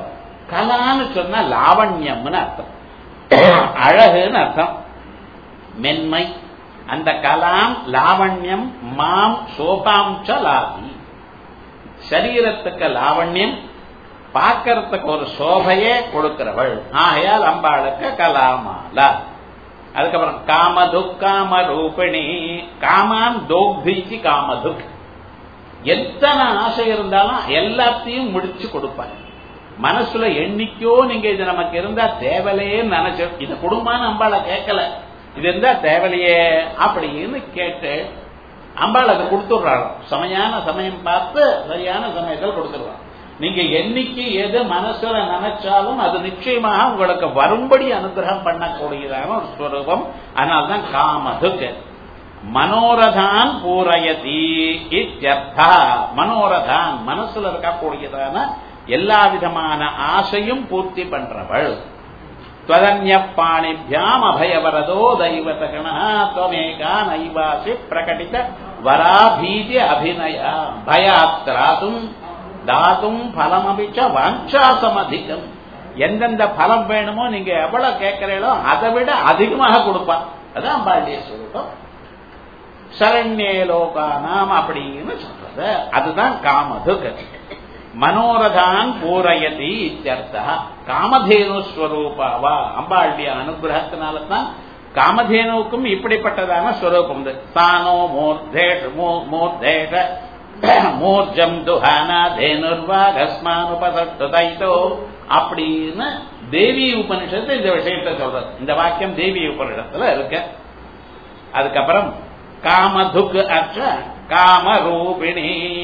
கலான்னு சொன்னா லாவண்யம்னு அர்த்தம் அழகுன்னு அர்த்தம் மென்மை அந்த கலாம் லாவண்யம் மாம் சோபாம்ச லாபி சரீரத்துக்கு லாவண்யம் பார்க்கறதுக்கு ஒரு சோபையே கொடுக்கிறவள் ஆகையால் அம்பாளுக்கு கலாமாலா அதுக்கப்புறம் காமதுக் காம ரூபிணி காமான் தோக்பீச்சி காமதுக் எத்தனை ஆசை இருந்தாலும் எல்லாத்தையும் முடிச்சு கொடுப்பாங்க மனசுல எண்ணிக்கோ நீங்க இது நமக்கு இருந்தா தேவலையே நினைச்சு இது குடும்பம்னு அம்பாளை கேட்கல இது இருந்தா தேவலையே அப்படின்னு கேட்டு அம்பாள் அதை கொடுத்துடுறாங்க சமையான சமயம் பார்த்து சரியான சமயத்தில் கொடுத்துடுறாங்க நீங்க என்னைக்கு எது மனசுல நினைச்சாலும் அது நிச்சயமாக உங்களுக்கு வரும்படி அனுகிரகம் பண்ணக்கூடியதான ஒரு ஸ்வரூபம் அதனால்தான் காமதுக்கு மனோரதான் பூரயதி இத்தியர்த்தா மனோரதான் மனசுல இருக்கக்கூடியதான எல்லா விதமான ஆசையும் பூர்த்தி பண்றவள் त्वदन्य पाणिभ्याम अभयवरदो दैवतगणः त्वमेका नैवासि प्रकटित वराभीति अभिनय भयात्रातुम् தாத்தும் பலமபிச்ச வாஞ்சாசமதிகம் எந்தெந்த பலம் வேணுமோ நீங்க எவ்வளவு கேட்கிறீங்களோ அதை விட அதிகமாக கொடுப்பான் அதான் பாண்டிய ஸ்வரூபம் சரண்யே லோகானாம் அப்படின்னு சொல்றது அதுதான் காமதுக மனோரதான் பூரயதி இத்தியர்த்தா காமதேனு ஸ்வரூபாவா அம்பாளுடைய அனுகிரகத்தினால தான் காமதேனுவுக்கும் இப்படிப்பட்டதான ஸ்வரூபம் உண்டு தானோ மூர்தேஷ மூர்தேஷ மூர்ஜம் துஹானா தேனுர்வா கஸ்மானுபசட்டுதைத்தோ அப்படின்னு தேவி உபனிஷத்து இந்த விஷயத்தை சொல்றது இந்த வாக்கியம் தேவி உபனிஷத்துல இருக்கு அதுக்கப்புறம் காமதுக் அற்ற காமரூபிணி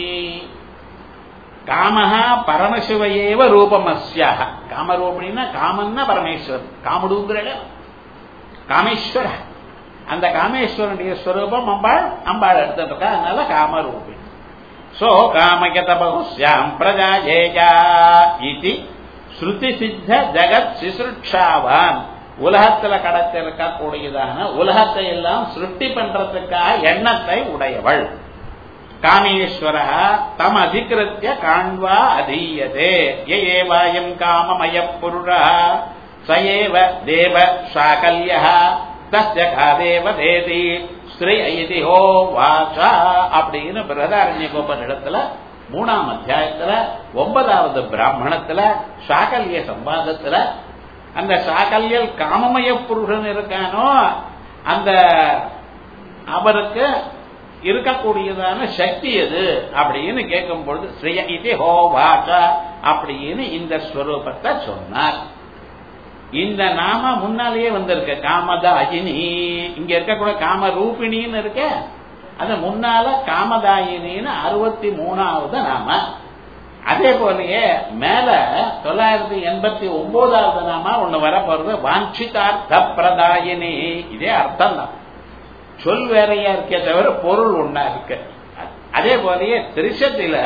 காமஹா பரமசிவையேவ ரூபம் அஸ்யாக காமரூபிணின்னா காமன்னா பரமேஸ்வரன் காமடுங்கிற காமேஸ்வர அந்த காமேஸ்வரனுடைய ஸ்வரூபம் அம்பாள் அம்பாள் எடுத்துட்டு இருக்கா அதனால காமரூபிணி சோ காமகத பகுஸ்யாம் பிரஜா ஜேயா இது ஸ்ருதி சித்த ஜெகத் சிசுட்சாவான் உலகத்துல கடத்த இருக்கக்கூடியதான உலகத்தை எல்லாம் சிருஷ்டி பண்றதுக்காக எண்ணத்தை உடையவள் காமேஸ்வர தம் அதிகிருத்திய காண்வா அதீயதே ஏவாயம் காமமய புருஷ சயேவ தேவ சாகல்ய தஸ்ய காதேவ தேதி ஸ்ரீ ஐதி ஹோ வாசா அப்படின்னு பிரதாரண்ய கோபனிடத்துல மூணாம் அத்தியாயத்துல ஒன்பதாவது பிராமணத்துல சாகல்ய சம்பாதத்துல அந்த சாகல்யல் காமமய புருஷன் இருக்கானோ அந்த அவருக்கு இருக்கக்கூடியதான சக்தி எது அப்படின்னு கேட்கும் பொழுது ஸ்ரீய இது ஹோ வாசா அப்படின்னு இந்த ஸ்வரூபத்தை சொன்னார் இந்த நாம முன்னாலேயே வந்திருக்கு காமதாயினி இங்க இருக்கக்கூடிய காம ரூபிணின்னு இருக்க அது முன்னால காமதாயினின்னு அறுபத்தி மூணாவது நாம அதே போலயே மேல தொள்ளாயிரத்தி எண்பத்தி ஒன்பதாவது நாம ஒண்ணு வரப்போறது வாஞ்சிதார்த்த பிரதாயினி இதே அர்த்தம் தான் சொல் வேறையா இருக்கே தவிர பொருள் ஒன்னா இருக்கு அதே போலயே திருஷத்தில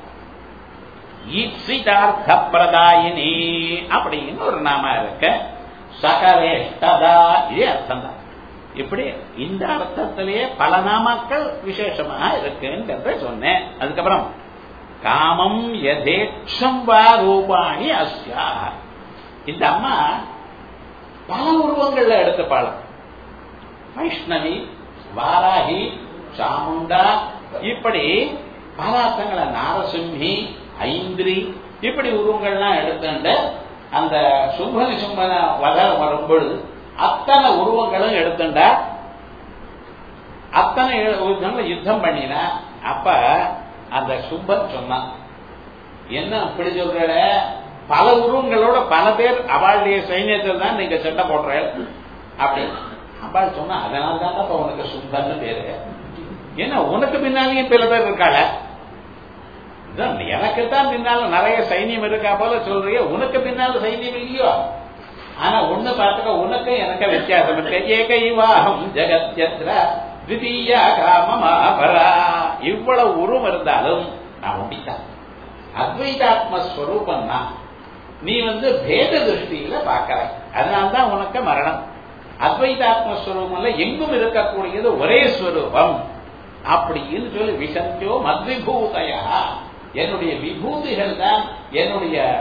ஈப்சிதார்த்த பிரதாயினி அப்படின்னு ஒரு நாம இருக்கு சகலேஷ்டதா இதே அர்த்தம் தான் இப்படி இந்த அர்த்தத்திலேயே பல நாமாக்கள் விசேஷமாக இருக்குன்றத சொன்னேன் அதுக்கப்புறம் காமம் யதேட்சம் வா ரூபாணி அஸ்யா இந்த அம்மா பல உருவங்கள்ல எடுத்து பாடம் வைஷ்ணவி வாராகி சாமுண்டா இப்படி பல அர்த்தங்களை நாரசிம்மி ஐந்திரி இப்படி உருவங்கள்லாம் எடுத்துட்டு அந்த சும்பனி சும்பன வர வரும்பொழுது அத்தனை உருவங்களும் எடுத்துட்டா அத்தனை யுத்தம் பண்ணினா அப்ப அந்த சுப்பன் சொன்னான் என்ன அப்படி சொல்ற பல உருவங்களோட பல பேர் அவளுடைய சைன்யத்தில் தான் நீங்க சண்டை போடுற அப்படி அப்பாள் சொன்னா அதனால தான் உனக்கு சுப்பன்னு பேரு ஏன்னா உனக்கு பின்னாலேயும் பல பேர் இருக்காள எனக்கு தான் பின்னால நிறைய சைன்யம் இருக்கா போல சொல்றிய உனக்கு பின்னால சைன்யம் இல்லையோ ஆனா ஒண்ணு பார்த்துக்க உனக்கு எனக்கு வித்தியாசம் இருக்கு ஏகைவாகம் ஜெகத்யத்ர திதீயா காமமாபரா இவ்வளவு உருவம் இருந்தாலும் நான் உண்டித்தான் அத்வைதாத்மஸ்வரூபம் தான் நீ வந்து பேத திருஷ்டியில பார்க்கறாய் அதனால்தான் உனக்கு மரணம் அத்வைதாத்மஸ்வரூபம்ல எங்கும் இருக்கக்கூடியது ஒரே ஸ்வரூபம் அப்படின்னு சொல்லி விசந்தியோ மத்விபூதையா என்னுடைய விபூதிகள் தான் என்னுடைய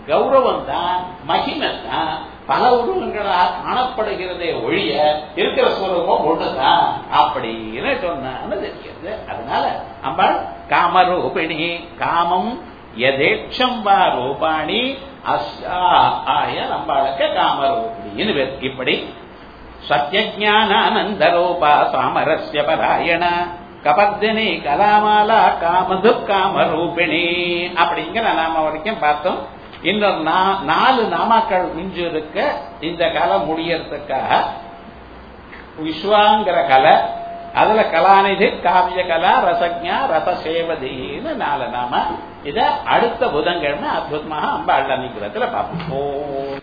கௌரவம் தான் மகிமை தான் பல உருவங்களா காணப்படுகிறதே ஒழிய இருக்கிற ஸ்வரூபம் ஒண்ணுதான் அப்படின்னு சொன்னான்னு தெரிகிறது அதனால அம்பாள் காமரூபிணி காமம் எதேட்சம் வா ரூபாணி அஸ்யா ஆய அம்பாளுக்கு காமரூபிணின்னு பேர் இப்படி சத்யஜானானந்த ரூபா சாமரஸ்ய பராயண கபர்தினி கலாமாலா காமது காமரூபிணி அப்படிங்கிற நாம வரைக்கும் பார்த்தோம் இன்னொரு நாலு நாமாக்கள் மிஞ்சு இருக்க இந்த கலை முடியறதுக்காக விஸ்வாங்கிற கலை அதுல கலாநிதி காவிய கலா ரசஜா ரசசேவதின்னு நாலு நாம இத அடுத்த புதன்கிழமை அற்புதமாக அம்பாள் அன்னைக்கு பார்ப்போம்